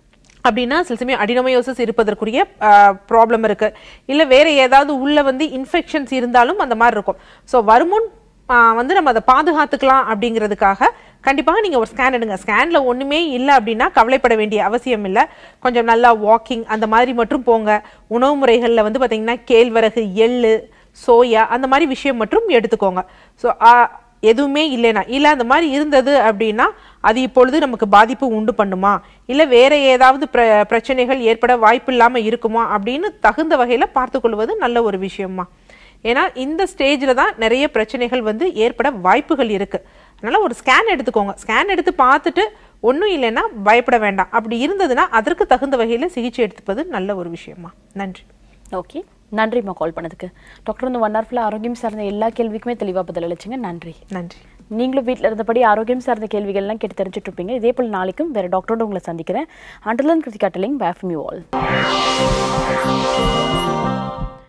அப்படின்னா சில சமயம் அடினோமயோசிஸ் இருப்பதற்குரிய ப்ராப்ளம் இருக்கு இல்ல வேற ஏதாவது உள்ள வந்து இன்ஃபெக்ஷன்ஸ் இருந்தாலும் அந்த மாதிரி இருக்கும் ஸோ வருமுன் ஆ, வந்து நம்ம அதை பாதுகாத்துக்கலாம் அப்படிங்கிறதுக்காக கண்டிப்பாக நீங்க ஒரு ஸ்கேன் எடுங்க ஸ்கேன்ல ஒண்ணுமே இல்லை அப்படின்னா கவலைப்பட வேண்டிய அவசியம் இல்லை கொஞ்சம் நல்லா வாக்கிங் அந்த மாதிரி மட்டும் போங்க உணவு முறைகளில் வந்து பாத்தீங்கன்னா கேழ்வரகு எள்ளு சோயா அந்த மாதிரி விஷயம் மட்டும் எடுத்துக்கோங்க ஸோ எதுவுமே இல்லைனா இல்லை அந்த மாதிரி இருந்தது அப்படின்னா அது இப்பொழுது நமக்கு பாதிப்பு உண்டு பண்ணுமா இல்லை வேற ஏதாவது பிர பிரச்சனைகள் ஏற்பட வாய்ப்பு இல்லாமல் இருக்குமா அப்படின்னு தகுந்த வகையில் பார்த்துக்கொள்வது நல்ல ஒரு விஷயமா ஏன்னா இந்த ஸ்டேஜில் தான் நிறைய பிரச்சனைகள் வந்து ஏற்பட வாய்ப்புகள் இருக்கு அதனால ஒரு ஸ்கேன் எடுத்துக்கோங்க ஸ்கேன் எடுத்து பார்த்துட்டு ஒன்றும் இல்லைன்னா பயப்பட வேண்டாம் அப்படி இருந்ததுன்னா அதற்கு தகுந்த வகையில் சிகிச்சை எடுத்துப்பது நல்ல ஒரு விஷயமா நன்றி ஓகே நன்றிம்மா கால் பண்ணதுக்கு டாக்டர் இந்த ஒன் ஹவர்ஃபுல்லாக ஆரோக்கியம் சார்ந்த எல்லா கேள்விக்குமே தெளிவாக பதில் அளிச்சிங்க நன்றி நன்றி நீங்களும் வீட்டில் இருந்தபடி ஆரோக்கியம் சார்ந்த கேள்விகள்லாம் கேட்டு தெரிஞ்சுட்டு இருப்பீங்க இதே போல் நாளைக்கும் வேற டாக்டரோட உங்களை சந்திக்கிறேன் அண்டர்லன் கிருத்திகா டெலிங் பேஃப் மியூ ஆல்